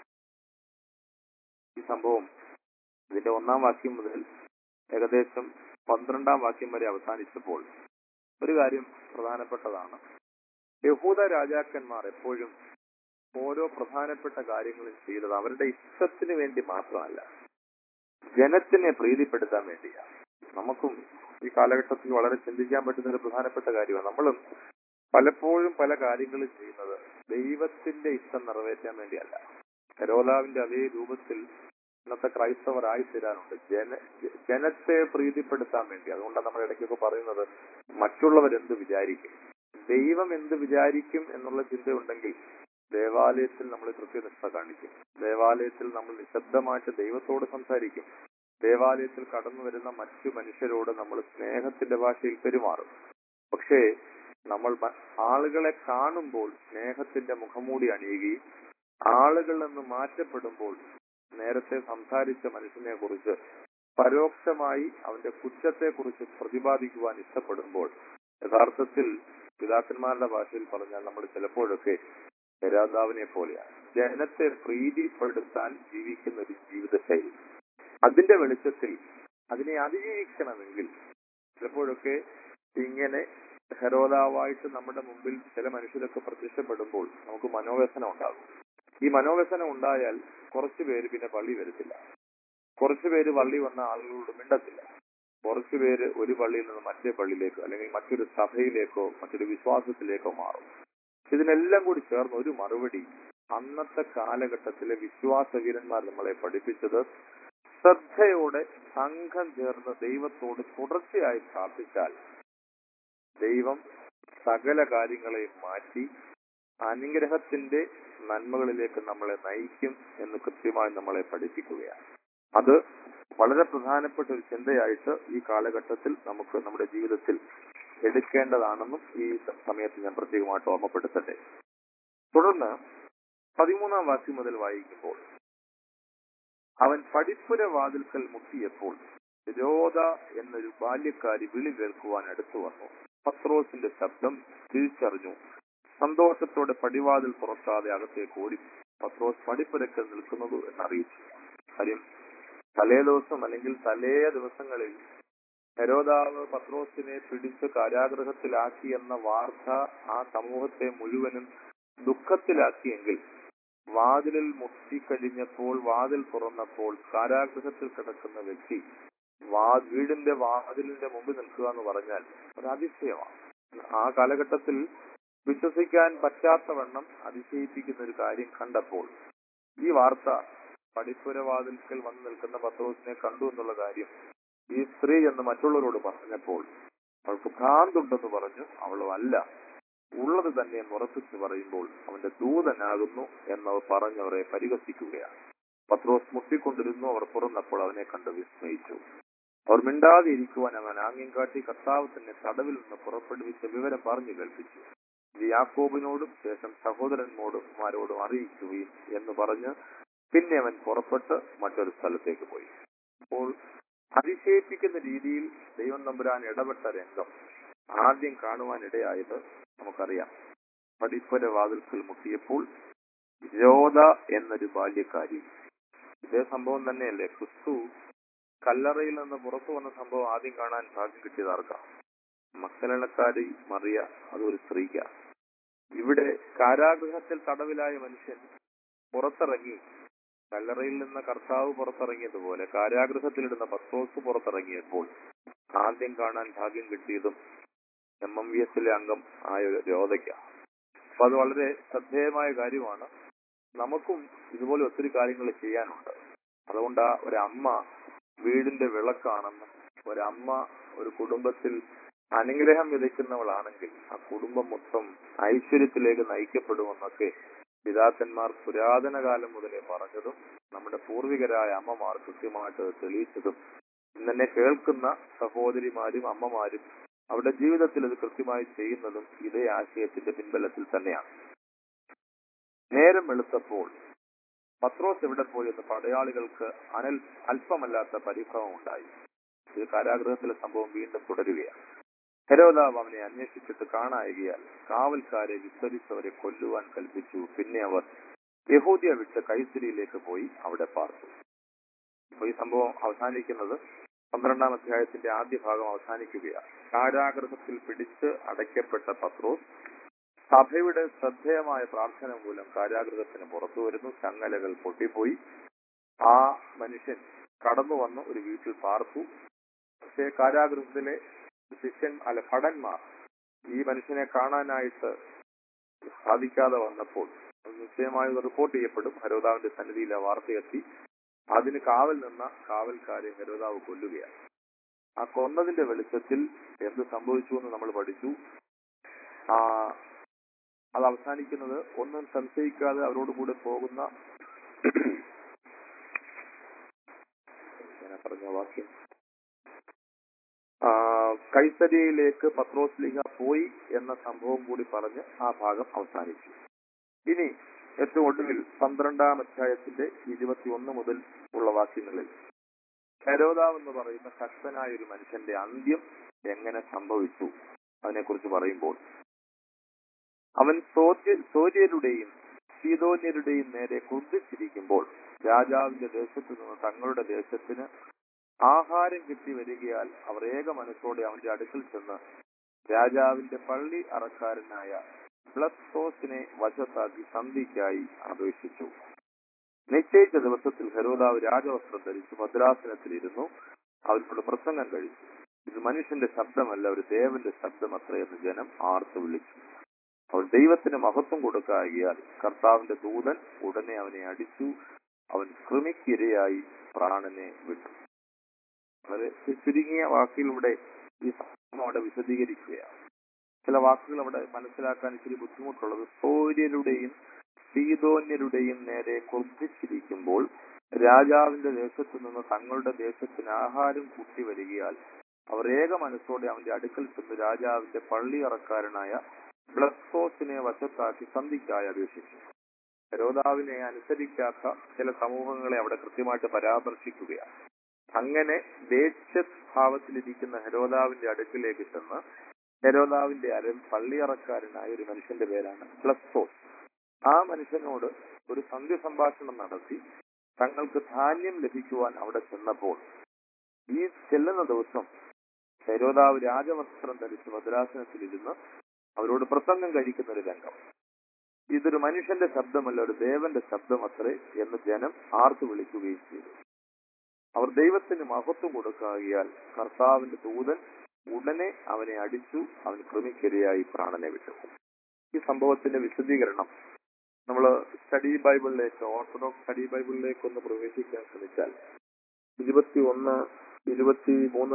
S2: ഈ സംഭവം ഇതിന്റെ ഒന്നാം വാക്യം മുതൽ ഏകദേശം പന്ത്രണ്ടാം വാക്യം വരെ അവസാനിച്ചപ്പോൾ ഒരു കാര്യം പ്രധാനപ്പെട്ടതാണ് യഹൂദ രാജാക്കന്മാർ എപ്പോഴും ഓരോ പ്രധാനപ്പെട്ട കാര്യങ്ങളും ചെയ്തത് അവരുടെ ഇഷ്ടത്തിന് വേണ്ടി മാത്രമല്ല ജനത്തിനെ പ്രീതിപ്പെടുത്താൻ വേണ്ടിയാണ് നമുക്കും ഈ കാലഘട്ടത്തിൽ വളരെ ചിന്തിക്കാൻ പറ്റുന്ന ഒരു പ്രധാനപ്പെട്ട കാര്യമാണ് നമ്മളും പലപ്പോഴും പല കാര്യങ്ങളും ചെയ്യുന്നത് ദൈവത്തിന്റെ ഇഷ്ടം നിറവേറ്റാൻ വേണ്ടിയല്ല കരോലാവിന്റെ അതേ രൂപത്തിൽ ഇന്നത്തെ ക്രൈസ്തവർ ആയിത്തീരാനുണ്ട് ജന ജനത്തെ പ്രീതിപ്പെടുത്താൻ വേണ്ടി അതുകൊണ്ടാണ് നമ്മൾ ഇടയ്ക്കൊക്കെ പറയുന്നത് മറ്റുള്ളവരെന്ത് വിചാരിക്കും ദൈവം എന്ത് വിചാരിക്കും എന്നുള്ള ചിന്തയുണ്ടെങ്കിൽ ദേവാലയത്തിൽ നമ്മൾ കൃത്യനിഷ്ഠ കാണിക്കും ദേവാലയത്തിൽ നമ്മൾ നിശബ്ദമായിട്ട് ദൈവത്തോട് സംസാരിക്കും ദേവാലയത്തിൽ കടന്നു വരുന്ന മറ്റു മനുഷ്യരോട് നമ്മൾ സ്നേഹത്തിന്റെ ഭാഷയിൽ പെരുമാറും പക്ഷേ നമ്മൾ മ- ആളുകളെ കാണുമ്പോൾ സ്നേഹത്തിന്റെ മുഖംമൂടി അണിയുകയും ആളുകളിൽ നിന്ന് മാറ്റപ്പെടുമ്പോൾ നേരത്തെ സംസാരിച്ച മനുഷ്യനെ കുറിച്ച് പരോക്ഷമായി അവന്റെ കുറ്റത്തെ കുറിച്ച് പ്രതിപാദിക്കുവാൻ ഇഷ്ടപ്പെടുമ്പോൾ യഥാർത്ഥത്തിൽ പിതാക്കന്മാരുടെ ഭാഷയിൽ പറഞ്ഞാൽ നമ്മൾ ചിലപ്പോഴൊക്കെ രാജാവിനെ പോലെയാണ് ജനത്തെ പ്രീതിപ്പെടുത്താൻ ജീവിക്കുന്ന ഒരു ജീവിതശൈലി അതിന്റെ വെളിച്ചത്തിൽ അതിനെ അതിജീവിക്കണമെങ്കിൽ ചിലപ്പോഴൊക്കെ ഇങ്ങനെ ഹെരോദാവായിട്ട് നമ്മുടെ മുമ്പിൽ ചില മനുഷ്യരൊക്കെ പ്രത്യക്ഷപ്പെടുമ്പോൾ നമുക്ക് മനോവ്യസനം ഉണ്ടാകും ഈ മനോവ്യസനം ഉണ്ടായാൽ കുറച്ചു പേര് പിന്നെ പള്ളി വരത്തില്ല കുറച്ചു പേര് പള്ളി വന്ന ആളുകളോട് മിണ്ടത്തില്ല കുറച്ചു പേര് ഒരു പള്ളിയിൽ നിന്ന് മറ്റേ പള്ളിയിലേക്കോ അല്ലെങ്കിൽ മറ്റൊരു സഭയിലേക്കോ മറ്റൊരു വിശ്വാസത്തിലേക്കോ മാറും ഇതിനെല്ലാം കൂടി ചേർന്ന് ഒരു മറുപടി അന്നത്തെ കാലഘട്ടത്തിലെ വിശ്വാസവീരന്മാർ നമ്മളെ പഠിപ്പിച്ചത് ശ്രദ്ധയോടെ സംഘം ചേർന്ന് ദൈവത്തോട് തുടർച്ചയായി പ്രാർത്ഥിച്ചാൽ ദൈവം സകല കാര്യങ്ങളെയും മാറ്റി അനുഗ്രഹത്തിന്റെ നന്മകളിലേക്ക് നമ്മളെ നയിക്കും എന്ന് കൃത്യമായി നമ്മളെ പഠിപ്പിക്കുകയാണ് അത് വളരെ പ്രധാനപ്പെട്ട ഒരു ചിന്തയായിട്ട് ഈ കാലഘട്ടത്തിൽ നമുക്ക് നമ്മുടെ ജീവിതത്തിൽ എടുക്കേണ്ടതാണെന്നും ഈ സമയത്ത് ഞാൻ പ്രത്യേകമായിട്ട് ഓർമ്മപ്പെടുത്തട്ടെ തുടർന്ന് പതിമൂന്നാം വാക്യം മുതൽ വായിക്കുമ്പോൾ അവൻ പടിപ്പുര വാതിൽക്കൽ മുട്ടിയപ്പോൾ രോധ എന്നൊരു ബാല്യക്കാരി വിളി കേൾക്കുവാൻ അടുത്തു വന്നു പത്രോസിന്റെ ശബ്ദം തിരിച്ചറിഞ്ഞു സന്തോഷത്തോടെ പടിവാതിൽ തുറക്കാതെ അകത്തേക്ക് ഓടി പത്രോസ് പടിപ്പുരക്കൽ നിൽക്കുന്നത് എന്നറിയിച്ചു കാര്യം തലേ ദിവസം അല്ലെങ്കിൽ തലേ ദിവസങ്ങളിൽ ഹെരോദാവ് പത്രോസിനെ പിടിച്ച് കാരാഗൃഹത്തിലാക്കി എന്ന വാർത്ത ആ സമൂഹത്തെ മുഴുവനും ദുഃഖത്തിലാക്കിയെങ്കിൽ വാതിലിൽ മുട്ടിക്കഴിഞ്ഞപ്പോൾ വാതിൽ തുറന്നപ്പോൾ കാരാഗൃഹത്തിൽ കിടക്കുന്ന വ്യക്തി വാ വീടിന്റെ വാതിലിന്റെ മുമ്പിൽ നിൽക്കുക എന്ന് പറഞ്ഞാൽ ഒരു അതിശയമാണ് ആ കാലഘട്ടത്തിൽ വിശ്വസിക്കാൻ പറ്റാത്തവണ്ണം അതിശയിപ്പിക്കുന്ന ഒരു കാര്യം കണ്ടപ്പോൾ ഈ വാർത്ത പടിപ്പുരവാതിൽക്കൽ വന്നു നിൽക്കുന്ന പത്രോസിനെ കണ്ടു എന്നുള്ള കാര്യം ഈ സ്ത്രീ എന്ന് മറ്റുള്ളവരോട് പറഞ്ഞപ്പോൾ അവൾക്ക് ഭ്രാന്തുണ്ടെന്ന് പറഞ്ഞു അവളും അല്ല ഉള്ളത് തന്നെ എന്ന് ഉറപ്പിച്ചു പറയുമ്പോൾ അവന്റെ ദൂതനാകുന്നു എന്നവർ പറഞ്ഞവരെ പരിഹസിക്കുകയാണ് പത്രോസ് മുട്ടിക്കൊണ്ടിരുന്നു അവർ തുറന്നപ്പോൾ അവനെ കണ്ട് വിസ്മയിച്ചു അവർ മിണ്ടാതെ ഇരിക്കുവാൻ അവൻ ആംഗ്യം കാട്ടി കർത്താവ് തന്നെ തടവിൽ നിന്ന് പുറപ്പെടുവിച്ച വിവരം പറഞ്ഞു കേൾപ്പിച്ചു ഇത് യാക്കോബിനോടും ശേഷം സഹോദരന്മാരോടും മാരോടും അറിയിക്കുകയും എന്ന് പറഞ്ഞ് പിന്നെ അവൻ പുറപ്പെട്ട് മറ്റൊരു സ്ഥലത്തേക്ക് പോയി അപ്പോൾ അതിശയിപ്പിക്കുന്ന രീതിയിൽ ദൈവം നമ്പുരാൻ ഇടപെട്ട രംഗം ആദ്യം കാണുവാൻ ഇടയായത് നമുക്കറിയാം പടിപ്പുര വാതിൽക്കൽ മുട്ടിയപ്പോൾ രോധ എന്നൊരു ബാല്യക്കാരി ഇതേ സംഭവം തന്നെയല്ലേ ക്രിസ്തു കല്ലറയിൽ നിന്ന് പുറത്തു വന്ന സംഭവം ആദ്യം കാണാൻ ഭാഗ്യം കിട്ടിയത് ആർക്കാം മക്കളക്കാരി മറിയ അതൊരു സ്ത്രീക്ക ഇവിടെ കാരാഗൃഹത്തിൽ തടവിലായ മനുഷ്യൻ പുറത്തിറങ്ങി കല്ലറയിൽ നിന്ന് കർത്താവ് പുറത്തിറങ്ങിയതുപോലെ കാരാഗൃഹത്തിലിടുന്ന പത്രോസ് പുറത്തിറങ്ങിയപ്പോൾ ആദ്യം കാണാൻ ഭാഗ്യം കിട്ടിയതും എം എം വി എസിലെ അംഗം ആയ ഒരു രോധയ്ക്ക അപ്പൊ അത് വളരെ ശ്രദ്ധേയമായ കാര്യമാണ് നമുക്കും ഇതുപോലെ ഒത്തിരി കാര്യങ്ങൾ ചെയ്യാനുണ്ട് അതുകൊണ്ട് ആ ഒരമ്മ വീടിന്റെ വിളക്കാണെന്നും ഒരമ്മ ഒരു കുടുംബത്തിൽ അനുഗ്രഹം വിതയ്ക്കുന്നവളാണെങ്കിൽ ആ കുടുംബം മൊത്തം ഐശ്വര്യത്തിലേക്ക് നയിക്കപ്പെടുമെന്നൊക്കെ പിതാക്കന്മാർ പുരാതന കാലം മുതലേ പറഞ്ഞതും നമ്മുടെ പൂർവികരായ അമ്മമാർ കൃത്യമായിട്ട് അത് തെളിയിച്ചതും ഇന്നെ കേൾക്കുന്ന സഹോദരിമാരും അമ്മമാരും അവരുടെ ജീവിതത്തിൽ അത് കൃത്യമായി ചെയ്യുന്നതും ഇതേ ആശയത്തിന്റെ പിൻബലത്തിൽ തന്നെയാണ് നേരം വെളുത്തപ്പോൾ പത്രോസ് എവിടെ പോയി എന്ന് പടയാളികൾക്ക് അനൽ അല്പമല്ലാത്ത പരിഭ്രമം ഉണ്ടായി ഇത് കാരാഗ്രഹത്തിലെ സംഭവം വീണ്ടും തുടരുകയാണ് ഹെരോദാവ് അവനെ അന്വേഷിച്ചിട്ട് കാണായികയാൽ കാവൽക്കാരെ വിസ്തരിച്ചവരെ കൊല്ലുവാൻ കൽപ്പിച്ചു പിന്നെ അവർ യഹൂദിയ വിട്ട് കൈത്തിരിയിലേക്ക് പോയി അവിടെ പാർത്തു അപ്പൊ ഈ സംഭവം അവസാനിക്കുന്നത് പന്ത്രണ്ടാം അധ്യായത്തിന്റെ ആദ്യ ഭാഗം അവസാനിക്കുകയാണ് കാരാഗ്രഹത്തിൽ പിടിച്ച് അടയ്ക്കപ്പെട്ട പത്രോസ് സഭയുടെ ശ്രദ്ധേയമായ പ്രാർത്ഥന മൂലം കാരാഗ്രഹത്തിന് പുറത്തു വരുന്നു ചങ്ങലകൾ പൊട്ടിപ്പോയി ആ മനുഷ്യൻ കടന്നു വന്ന് ഒരു വീട്ടിൽ പാർത്തു പക്ഷേ കാരാഗ്രഹത്തിലെ ശിഷ്യൻ അല്ല ഭടന്മാർ ഈ മനുഷ്യനെ കാണാനായിട്ട് സാധിക്കാതെ വന്നപ്പോൾ അത് നിശ്ചയമായും ഇത് റിപ്പോർട്ട് ചെയ്യപ്പെടും ഹരോദാവിന്റെ സന്നിധിയിൽ ആ വാർത്തയെത്തി അതിന് കാവൽ നിന്ന കാവൽക്കാരെ ഹരോദാവ് കൊല്ലുകയാണ് ആ കൊന്നതിന്റെ വെളിച്ചത്തിൽ എന്ത് സംഭവിച്ചു എന്ന് നമ്മൾ പഠിച്ചു ആ അത് അവസാനിക്കുന്നത് ഒന്നും സംശയിക്കാതെ അവരോട് കൂടെ പോകുന്ന ഞാൻ പറഞ്ഞ വാക്യം ആ, കൈസരിയയിലേക്ക് പത്രോസ് ലീഗ പോയി എന്ന സംഭവം കൂടി പറഞ്ഞ് ആ ഭാഗം അവസാനിച്ചു ഇനി ഏറ്റവും ഒടുവിൽ പന്ത്രണ്ടാം അധ്യായത്തിന്റെ ഇരുപത്തിയൊന്ന് മുതൽ ഉള്ള വാക്യങ്ങളിൽ ഹരോദാവ് എന്ന് പറയുന്ന ശക്തനായ ഒരു മനുഷ്യന്റെ അന്ത്യം എങ്ങനെ സംഭവിച്ചു അതിനെക്കുറിച്ച് പറയുമ്പോൾ അവൻ സോര്യ സോര്യരുടെയും സീതോന്യരുടെയും നേരെ ക്രുദ്ധിച്ചിരിക്കുമ്പോൾ രാജാവിന്റെ ദേശത്തു നിന്ന് തങ്ങളുടെ ദേശത്തിന് ആഹാരം കിട്ടി വരികയാൽ അവർ ഏക മനസ്സോടെ അവന്റെ അടുക്കൽ ചെന്ന് രാജാവിന്റെ പള്ളി അറക്കാരനായ ബ്ലസ്തോസിനെ വശത്താക്കി സന്ധിക്കായി അപേക്ഷിച്ചു നിശ്ചയിച്ച ദിവസത്തിൽ ഹെരോദാവ് രാജവസ്ത്രം ധരിച്ചു ഭദ്രാസനത്തിലിരുന്നു അവരോട് പ്രസംഗം കഴിച്ചു ഇത് മനുഷ്യന്റെ ശബ്ദമല്ല ഒരു ദേവന്റെ ശബ്ദം അത്രയെന്ന് ജനം ആർത്തു വിളിച്ചു അവൻ ദൈവത്തിന് മഹത്വം കൊടുക്കാകിയാൽ കർത്താവിന്റെ ദൂതൻ ഉടനെ അവനെ അടിച്ചു അവൻ കൃമിക്കിരയായി പ്രാണനെ വിട്ടു വളരെ ചുരുങ്ങിയ വാക്കിലൂടെ ഈ സംഭവം അവിടെ വിശദീകരിക്കുകയാണ് ചില വാക്കുകൾ അവിടെ മനസ്സിലാക്കാൻ ഇച്ചിരി ബുദ്ധിമുട്ടുള്ളത് സൂര്യരുടെയും സീതോന്യരുടെയും നേരെ ക്രുദ്ധിച്ചിരിക്കുമ്പോൾ രാജാവിന്റെ ദേശത്തു നിന്ന് തങ്ങളുടെ ദേശത്തിന് ആഹാരം കൂട്ടി വരികയാൽ അവർ ഏക മനസ്സോടെ അവന്റെ അടുക്കൽ ചെന്ന് രാജാവിന്റെ പള്ളിയറക്കാരനായ ബ്ലസ്തോസിനെ വശത്താക്കി സന്ധിക്കായി അപേക്ഷിച്ചു ഹെരോദാവിനെ അനുസരിക്കാത്ത ചില സമൂഹങ്ങളെ അവിടെ കൃത്യമായിട്ട് പരാമർശിക്കുകയാണ് അങ്ങനെ ദേശഭാവത്തിലിരിക്കുന്ന ഹെരോദാവിന്റെ അടുക്കിലേക്ക് ചെന്ന് ഹെരോദാവിന്റെ അരൻ പള്ളിയറക്കാരനായ ഒരു മനുഷ്യന്റെ പേരാണ് പ്ലസ്തോസ് ആ മനുഷ്യനോട് ഒരു സന്ധ്യ സംഭാഷണം നടത്തി തങ്ങൾക്ക് ധാന്യം ലഭിക്കുവാൻ അവിടെ ചെന്നപ്പോൾ ഈ ചെല്ലുന്ന ദിവസം ഹെരോദാവ് രാജവസ്ത്രം ധരിച്ച് ഭദ്രാസനത്തിലിരുന്ന് അവരോട് പ്രസംഗം കഴിക്കുന്ന ഒരു രംഗം ഇതൊരു മനുഷ്യന്റെ ശബ്ദമല്ല ഒരു ദേവന്റെ ശബ്ദം അത്രേ എന്ന് ജനം ആർത്തു വിളിക്കുകയും ചെയ്തു അവർ ദൈവത്തിന് മഹത്വം കൊടുക്കാകിയാൽ കർത്താവിന്റെ ദൂതൻ ഉടനെ അവനെ അടിച്ചു അവൻ കൃമിക്കിരയായി പ്രാണനെ വിട്ടു ഈ സംഭവത്തിന്റെ വിശദീകരണം നമ്മൾ സ്റ്റഡി ബൈബിളിലേക്ക് ഓർത്തഡോക്സ് സ്റ്റഡി ബൈബിളിലേക്ക് ഒന്ന് പ്രവേശിക്കാൻ ശ്രമിച്ചാൽ ഇരുപത്തി ഒന്ന് ഇരുപത്തി മൂന്ന്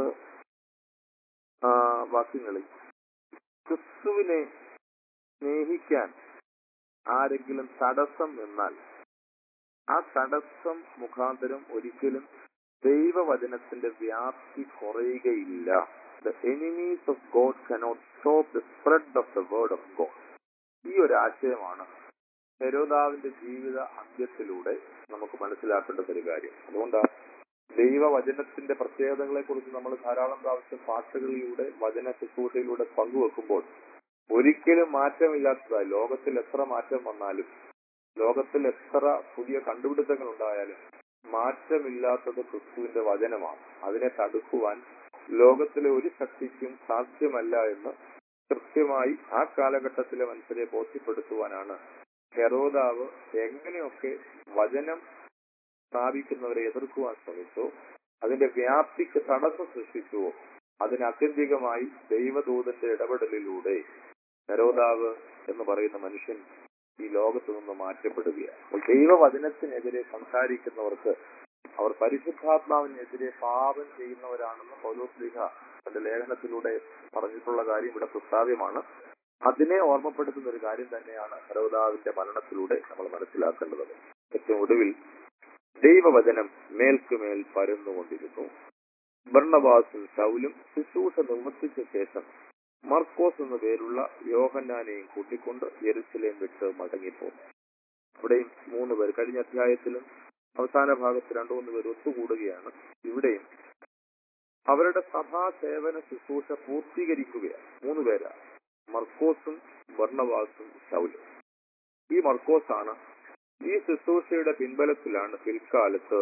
S2: വാക്യങ്ങളിൽ ക്രിസ്തുവിനെ സ്നേഹിക്കാൻ ആരെങ്കിലും തടസ്സം എന്നാൽ ആ തടസ്സം മുഖാന്തരം ഒരിക്കലും ദൈവവചനത്തിന്റെ വ്യാപ്തി കുറയുകയില്ല the enemies of God cannot stop the spread of the word of God ഈ ഒരു ആശയമാണ് ഹെരോദാവിന്റെ ജീവിത അന്ത്യത്തിലൂടെ നമുക്ക് മനസ്സിലാക്കേണ്ട ഒരു കാര്യം അതുകൊണ്ടാണ് ദൈവവചനത്തിന്റെ പ്രത്യേകതകളെ കുറിച്ച് നമ്മൾ ധാരാളം പ്രാവശ്യം പാട്ടുകളിലൂടെ വചന ശുശ്രൂഷയിലൂടെ പങ്കുവെക്കുമ്പോൾ ഒരിക്കലും മാറ്റമില്ലാത്തതായി ലോകത്തിൽ എത്ര മാറ്റം വന്നാലും ലോകത്തിൽ എത്ര പുതിയ കണ്ടുപിടുത്തങ്ങൾ ഉണ്ടായാലും മാറ്റമില്ലാത്തത് ക്രിസ്തുവിന്റെ വചനമാണ് അതിനെ തടുക്കുവാൻ ലോകത്തിലെ ഒരു ശക്തിക്കും സാധ്യമല്ല എന്ന് കൃത്യമായി ആ കാലഘട്ടത്തിലെ മനുഷ്യരെ ബോധ്യപ്പെടുത്തുവാനാണ് ഹെറോദാവ് എങ്ങനെയൊക്കെ വചനം സ്ഥാപിക്കുന്നവരെ എതിർക്കുവാൻ ശ്രമിച്ചോ അതിന്റെ വ്യാപ്തിക്ക് തടസ്സം സൃഷ്ടിച്ചുവോ അതിന് അത്യന്തികമായി ദൈവദൂതന്റെ ഇടപെടലിലൂടെ ഹെരോദാവ് എന്ന് പറയുന്ന മനുഷ്യൻ ഈ ലോകത്തു നിന്ന് മാറ്റപ്പെടുകയാണ് അപ്പോൾ ദൈവവചനത്തിനെതിരെ സംസാരിക്കുന്നവർക്ക് അവർ പരിശുദ്ധാത്മാവിനെതിരെ പാപം ചെയ്യുന്നവരാണെന്ന് പൗലോസ്ലിഹ തന്റെ ലേഖനത്തിലൂടെ പറഞ്ഞിട്ടുള്ള കാര്യം ഇവിടെ പ്രസ്താവ്യമാണ് അതിനെ ഓർമ്മപ്പെടുത്തുന്ന ഒരു കാര്യം തന്നെയാണ് ഹരോദാവിന്റെ മരണത്തിലൂടെ നമ്മൾ മനസ്സിലാക്കേണ്ടത് ഏറ്റവും ഒടുവിൽ ദൈവവചനം മേൽക്കുമേൽ പരന്നുകൊണ്ടിരുന്നു ഭർണവാസും ശൗലും ശുശ്രൂഷ നിവർത്തിച്ച ശേഷം മർക്കോസ് എന്ന പേരുള്ള യോഹന്നാനെയും കൂട്ടിക്കൊണ്ട് യെരുസലേം വിട്ട് മടങ്ങിപ്പോന്നു ഇവിടെയും മൂന്ന് പേർ കഴിഞ്ഞ അധ്യായത്തിലും അവസാന ഭാഗത്ത് രണ്ടു മൂന്ന് പേർ ഒത്തുകൂടുകയാണ് ഇവിടെയും അവരുടെ സഭാ സേവന ശുശ്രൂഷ പൂർത്തീകരിക്കുകയാണ് മൂന്ന് പേരാണ് മർക്കോസും ഭർണവാസും ശൗലും ഈ മർക്കോസാണ് ഈ ശുശ്രൂഷയുടെ പിൻബലത്തിലാണ് പിൽക്കാലത്ത്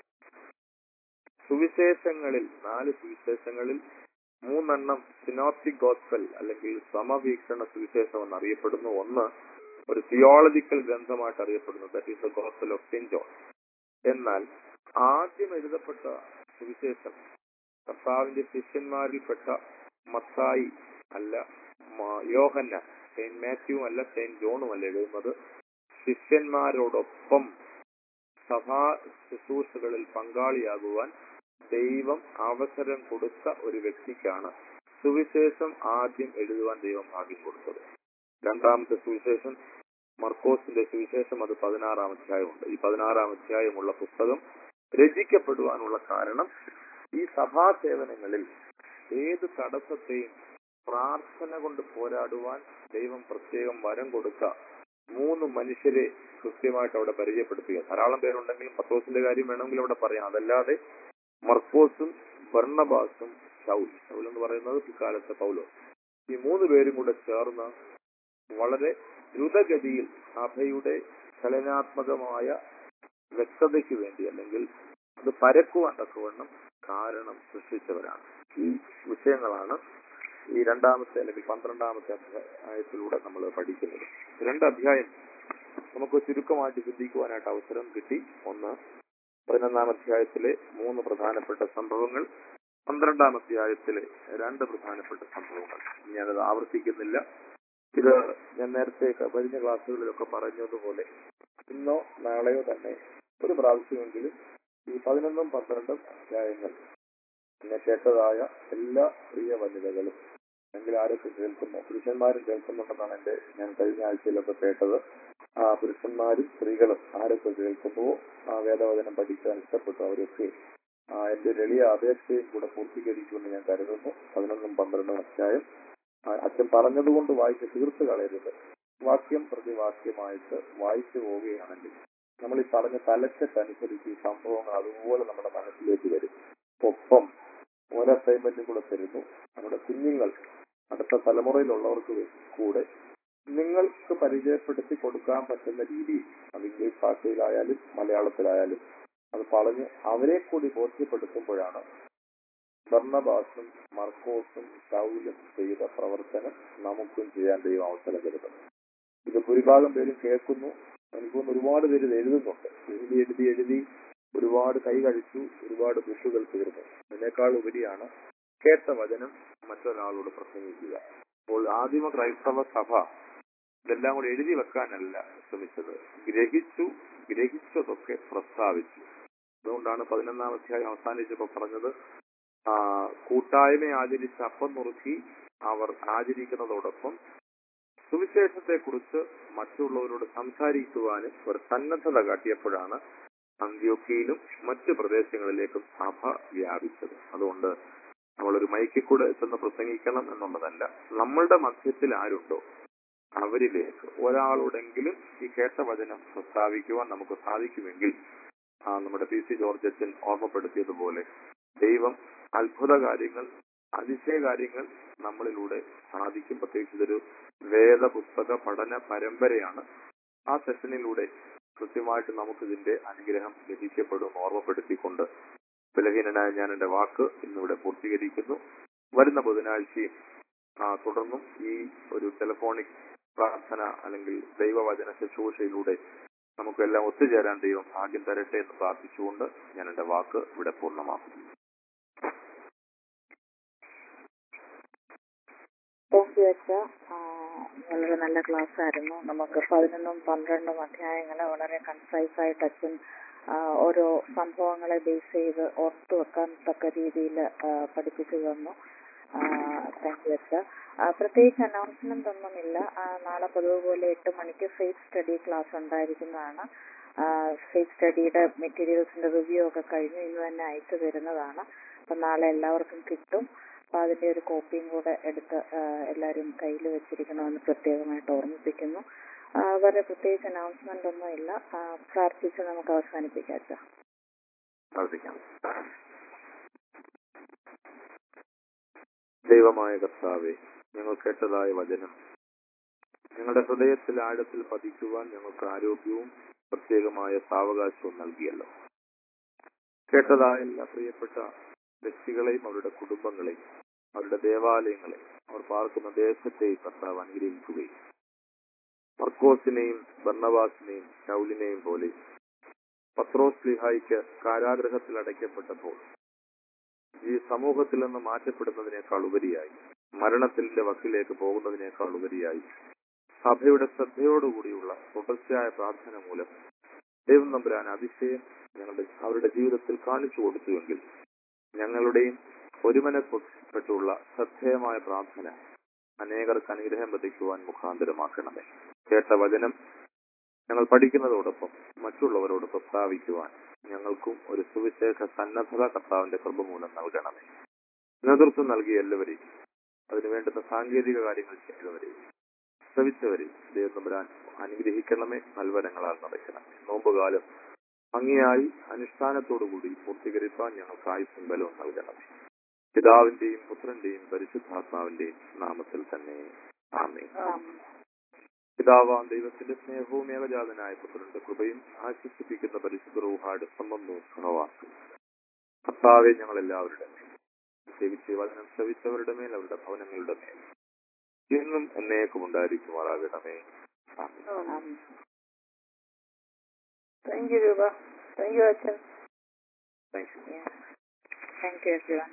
S2: സുവിശേഷങ്ങളിൽ നാല് സുവിശേഷങ്ങളിൽ മൂന്നെണ്ണം സിനോപ്റ്റിക് ഗോസ്പൽ അല്ലെങ്കിൽ സമവീക്ഷണ സുവിശേഷം എന്നറിയപ്പെടുന്നു ഒന്ന് ഒരു തിയോളജിക്കൽ ഗ്രന്ഥമായിട്ട് അറിയപ്പെടുന്നു that is the gospel of saint John എന്നാൽ ആദ്യം എഴുതപ്പെട്ട സുവിശേഷം കർത്താവിന്റെ ശിഷ്യന്മാരിൽപ്പെട്ട മത്തായി അല്ല യോഹന്ന സെയിന്റ് മാത്യു അല്ല സെയിന്റ് ജോണും അല്ല എഴുതുന്നത് ശിഷ്യന്മാരോടൊപ്പം സഭാ ശുശ്രൂഷകളിൽ പങ്കാളിയാകുവാൻ ദൈവം അവസരം കൊടുത്ത ഒരു വ്യക്തിക്കാണ് സുവിശേഷം ആദ്യം എഴുതുവാൻ ദൈവം ഭാഗ്യം കൊടുത്തത് രണ്ടാമത്തെ സുവിശേഷം മർക്കോസിന്റെ സുവിശേഷം അത് പതിനാറാം അധ്യായമുണ്ട് ഈ പതിനാറാം അധ്യായമുള്ള പുസ്തകം രചിക്കപ്പെടുവാനുള്ള കാരണം ഈ സഭാ സേവനങ്ങളിൽ ഏത് തടസ്സത്തെയും പ്രാർത്ഥന കൊണ്ട് പോരാടുവാൻ ദൈവം പ്രത്യേകം വരം കൊടുത്ത മൂന്ന് മനുഷ്യരെ കൃത്യമായിട്ട് അവിടെ പരിചയപ്പെടുത്തുക ധാരാളം പേരുണ്ടെങ്കിലും പത്തോസിന്റെ കാര്യം വേണമെങ്കിൽ അവിടെ പറയാം അതല്ലാതെ മർക്കോസും ബർണബാസും ഷൗൽ ഷൗൽ എന്ന് പറയുന്നത് പിൽക്കാലത്തെ പൗലോ ഈ മൂന്ന് പേരും കൂടെ ചേർന്ന് വളരെ ദ്രുതഗതിയിൽ സഭയുടെ ചലനാത്മകമായ വ്യക്തതയ്ക്ക് വേണ്ടി അല്ലെങ്കിൽ അത് പരക്കുവാൻ തക്കവണ്ണം കാരണം സൃഷ്ടിച്ചവരാണ് ഈ വിഷയങ്ങളാണ് ഈ രണ്ടാമത്തെ അല്ലെങ്കിൽ പന്ത്രണ്ടാമത്തെ അധ്യായത്തിലൂടെ നമ്മൾ പഠിക്കുന്നത് രണ്ട് അധ്യായം നമുക്ക് ചുരുക്കമായിട്ട് ചിന്തിക്കുവാനായിട്ട് അവസരം കിട്ടി ഒന്ന് പതിനൊന്നാം അധ്യായത്തിലെ മൂന്ന് പ്രധാനപ്പെട്ട സംഭവങ്ങൾ പന്ത്രണ്ടാം അധ്യായത്തിലെ രണ്ട് പ്രധാനപ്പെട്ട സംഭവങ്ങൾ ഞാനത് ആവർത്തിക്കുന്നില്ല ഇത് ഞാൻ നേരത്തെ കഴിഞ്ഞ ക്ലാസ്സുകളിലൊക്കെ പറഞ്ഞതുപോലെ ഇന്നോ നാളെയോ തന്നെ ഒരു പ്രാവശ്യമെങ്കിലും ഈ പതിനൊന്നും പന്ത്രണ്ടും അധ്യായങ്ങൾ എന്നെ കേട്ടതായ എല്ലാ പ്രിയ വനിതകളും അല്ലെങ്കിൽ ആരൊക്കെ കേൾക്കുന്നു പുരുഷന്മാരും കേൾക്കുന്നുണ്ടെന്നാണ് എന്റെ ഞാൻ കഴിഞ്ഞ ആഴ്ചയിലൊക്കെ കേട്ടത് ആ പുരുഷന്മാരും സ്ത്രീകളും ആരൊക്കെ കേൾക്കുന്നുവോ ആ വേദവചനം പഠിക്കാൻ ഇഷ്ടപ്പെട്ടു അവരൊക്കെ ആ എന്റെ ഒരു എളിയ അപേക്ഷയും കൂടെ പൂർത്തീകരിക്കുമെന്ന് ഞാൻ കരുതുന്നു പതിനൊന്നും പന്ത്രണ്ടും അധ്യായം ആ, അച്ഛൻ പറഞ്ഞതുകൊണ്ട് വായിച്ച് തീർത്ത് കളയരുത് വാക്യം പ്രതി വാക്യമായിട്ട് വായിച്ചു പോവുകയാണെങ്കിൽ നമ്മൾ ഈ പറഞ്ഞ തലക്കെട്ടനുസരിച്ച് ഈ സംഭവങ്ങൾ അതുപോലെ നമ്മുടെ മനസ്സിലേക്ക് വരും ഒപ്പം ഓരോ അസൈൻമെന്റും കൂടെ തരുന്നു നമ്മുടെ കുഞ്ഞുങ്ങൾ അടുത്ത തലമുറയിലുള്ളവർക്ക് വേ- കൂടെ നിങ്ങൾക്ക് പരിചയപ്പെടുത്തി കൊടുക്കാൻ പറ്റുന്ന രീതിയിൽ അത് ഇംഗ്ലീഷ് ഭാഷയിലായാലും മലയാളത്തിലായാലും അത് പറഞ്ഞ് അവരെ കൂടി ബോധ്യപ്പെടുത്തുമ്പോഴാണ് ഭർണബാസും മർക്കോസും ഷൗലും ചെയ്ത പ്രവർത്തനം നമുക്കും ചെയ്യാൻ ദൈവം അവസരം തരുന്നത് ഇത് ഭൂരിഭാഗം പേരും കേൾക്കുന്നു എനിക്ക് തോന്നുന്നു ഒരുപാട് പേര് ഇത് എഴുതുന്നുണ്ട് എഴുതി എഴുതി എഴുതി ഒരുപാട് കൈ കഴിച്ചു ഒരുപാട് ബുഷുകൾ തീർന്നു അതിനേക്കാൾ ഉപരിയാണ് കേട്ട വചനം മറ്റൊരാളോട് പ്രസംഗിക്കുക അപ്പോൾ ആദിമ ക്രൈസ്തവ സഭ ഇതെല്ലാം കൂടി എഴുതി വെക്കാനല്ല ശ്രമിച്ചത് ഗ്രഹിച്ചു ഗ്രഹിച്ചതൊക്കെ പ്രസ്താവിച്ചു അതുകൊണ്ടാണ് പതിനൊന്നാം അധ്യായം അവസാനിച്ചപ്പോൾ പറഞ്ഞത് ആ, കൂട്ടായ്മ ആചരിച്ച് അപ്പം നുറുക്കി അവർ ആചരിക്കുന്നതോടൊപ്പം സുവിശേഷത്തെ കുറിച്ച് മറ്റുള്ളവരോട് സംസാരിക്കുവാനും ഒരു സന്നദ്ധത കാട്ടിയപ്പോഴാണ് അന്ത്യോക്കയിലും മറ്റു പ്രദേശങ്ങളിലേക്കും സഭ വ്യാപിച്ചത് അതുകൊണ്ട് നമ്മളൊരു മൈക്കിൽ കൂടെ ചെന്ന് പ്രസംഗിക്കണം എന്നുള്ളതല്ല നമ്മളുടെ മധ്യത്തിൽ ആരുണ്ടോ അവരിലേക്ക് ഒരാളോടെങ്കിലും ഈ കേട്ട വചനം പ്രസ്താവിക്കുവാൻ നമുക്ക് സാധിക്കുമെങ്കിൽ ആ, നമ്മുടെ പി സി ജോർജ് അച്ഛൻ ഓർമ്മപ്പെടുത്തിയതുപോലെ ദൈവം അത്ഭുത കാര്യങ്ങൾ അതിശയ കാര്യങ്ങൾ നമ്മളിലൂടെ സാധിക്കും പ്രത്യേകിച്ച് ഇതൊരു വേദപുസ്തക പഠന പരമ്പരയാണ് ആ സെഷനിലൂടെ കൃത്യമായിട്ട് നമുക്കിതിന്റെ അനുഗ്രഹം ലഭിക്കപ്പെടും എന്ന് ഓർമ്മപ്പെടുത്തിക്കൊണ്ട് ബലഹീനനായ ഞാൻ എന്റെ വാക്ക് ഇന്നിവിടെ പൂർത്തീകരിക്കുന്നു വരുന്ന ബുധനാഴ്ചയും ആ, തുടർന്നും ഈ ഒരു ടെലിഫോണിക് പ്രാർത്ഥന അല്ലെങ്കിൽ ദൈവവചന ശുശ്രൂഷയിലൂടെ നമുക്കെല്ലാം ഒത്തുചേരാൻ ദൈവം ഭാഗ്യം തരട്ടെ എന്ന് പ്രാർത്ഥിച്ചുകൊണ്ട് ഞാൻ എന്റെ വാക്ക് ഇവിടെ പൂർണ്ണമാക്കുന്നു
S3: താങ്ക് യു അച്ഛ വളരെ നല്ല ക്ലാസ് ആയിരുന്നു നമുക്ക് പതിനൊന്നും പന്ത്രണ്ടും അധ്യായങ്ങൾ വളരെ കൺസൈസ് ആയിട്ട് അച്ഛൻ ആ, ഓരോ സംഭവങ്ങളെ ബേസ് ചെയ്ത് ഓർത്തു വെക്കാൻ തക്ക രീതിയിൽ പഠിപ്പിച്ചു തന്നു താങ്ക് യു അച്ഛ ആ, പ്രത്യേകിച്ച് അനൗൺസ്മെന്റ് ഒന്നുമില്ല ആ, നാളെ പതിവ് പോലെ എട്ട് മണിക്ക് ഫേസ് സ്റ്റഡി ക്ലാസ് ഉണ്ടായിരിക്കുന്നതാണ് ഫേസ് സ്റ്റഡിയുടെ മെറ്റീരിയൽസിന്റെ റിവ്യൂ ഒക്കെ കഴിഞ്ഞു ഇന്ന് തന്നെ അയച്ചു തരുന്നതാണ് അപ്പൊ നാളെ എല്ലാവർക്കും കിട്ടും അപ്പൊ അതിന്റെ ഒരു കോപ്പിയും കൂടെ എടുത്ത് ആ, എല്ലാവരും കയ്യിൽ വെച്ചിരിക്കണമെന്ന് പ്രത്യേകമായിട്ട് ഓർമ്മിപ്പിക്കുന്നു ആ, വേറെ പ്രത്യേകിച്ച് അനൗൺസ്മെന്റ് ഒന്നും ഇല്ല ആ, പ്രാർത്ഥിച്ച് നമുക്ക് അവസാനിപ്പിക്കാം അച്ഛാ
S2: പ്രാർത്ഥിക്കാം ദൈവമായ കർത്താവെ ഞങ്ങൾ കേട്ടതായ വചനം ഞങ്ങളുടെ ഹൃദയത്തിൽ ആഴത്തിൽ പതിക്കുവാൻ ഞങ്ങൾക്ക് ആരോഗ്യവും പ്രത്യേകമായ സാവകാശവും നൽകിയല്ലോ കേട്ടതായ എല്ലാ പ്രിയപ്പെട്ട വ്യക്തികളെയും അവരുടെ കുടുംബങ്ങളെയും അവരുടെ ദേവാലയങ്ങളെയും അവർ പാർക്കുന്ന ദേശത്തെയും കർത്താവ് അനുഗ്രഹിക്കുകയും മർക്കോസിനെയും ബർണവാസിനെയും ശൗലിനെയും പോലെ പത്രോസ് ലിഹായിക്ക് കാരാഗ്രഹത്തിൽ അടയ്ക്കപ്പെട്ടപ്പോൾ ഈ സമൂഹത്തിൽ നിന്ന് മാറ്റപ്പെടുന്നതിനേക്കാൾ ഉപരിയായി മരണത്തിന്റെ വക്കിലേക്ക് പോകുന്നതിനേക്കാൾ ഉപരിയായി സഭയുടെ ശ്രദ്ധയോടുകൂടിയുള്ള തുടർച്ചയായ പ്രാർത്ഥന മൂലം ദൈവം നമ്പുരാൻ അതിശയം ഞങ്ങളുടെ അവരുടെ ജീവിതത്തിൽ കാണിച്ചു കൊടുത്തുവെങ്കിൽ ഞങ്ങളുടെയും ഒരുമനപ്പെട്ടുള്ള ശ്രദ്ധേയമായ പ്രാർത്ഥന അനേകർക്ക് അനുഗ്രഹം പതിക്കുവാൻ മുഖാന്തരമാക്കണമേ കേട്ട വചനം ഞങ്ങൾ പഠിക്കുന്നതോടൊപ്പം മറ്റുള്ളവരോട് പ്രസ്താവിക്കുവാൻ ഞങ്ങൾക്കും ഒരു സുവിശേഷ സന്നദ്ധത കർത്താവിന്റെ കൃപ മൂലം നൽകണമേ നേതൃത്വം നൽകിയ എല്ലാവരെയും അതിനു വേണ്ടുന്ന സാങ്കേതിക കാര്യങ്ങൾ ചെയ്തവരെയും ശ്രമിച്ചവരെയും ദൈവം തമ്പുരാൻ അനുഗ്രഹിക്കണമേ നൽവരങ്ങളാൽ നിറയ്ക്കണമേ നോമ്പുകാലം ഭംഗിയായി അനുഷ്ഠാനത്തോടുകൂടി പൂർത്തീകരിക്കാൻ ഞങ്ങൾക്ക് ആയുസ്സും ബലവും നൽകണമേ പിതാവിന്റെയും പുത്രന്റെയും പരിശുദ്ധാത്മാവിന്റെയും നാമത്തിൽ തന്നെ ആമേ പിതാവാം ദൈവത്തിന്റെ സ്നേഹവും ഏകജാതനായ പുത്രന്റെ കൃപയും ആശ്വസിപ്പിക്കുന്ന പരിശുദ്ധ റൂഹാട് സംബന്ധവും സഹവാസവും കർത്താവെ ഞങ്ങൾ എല്ലാവരുടെ മേൽ പ്രത്യേകിച്ച് വചനം ശ്രവിച്ചവരുടെ മേൽ അവരുടെ ഭവനങ്ങളുടെ മേൽ എന്നും എന്നേക്കും ഉണ്ടായിരിക്കുമാറാകണമേ ആമേൻ.
S4: താങ്ക് യു രൂപ താങ്ക് യു അച്ഛൻ
S2: thank you
S3: thank you everyone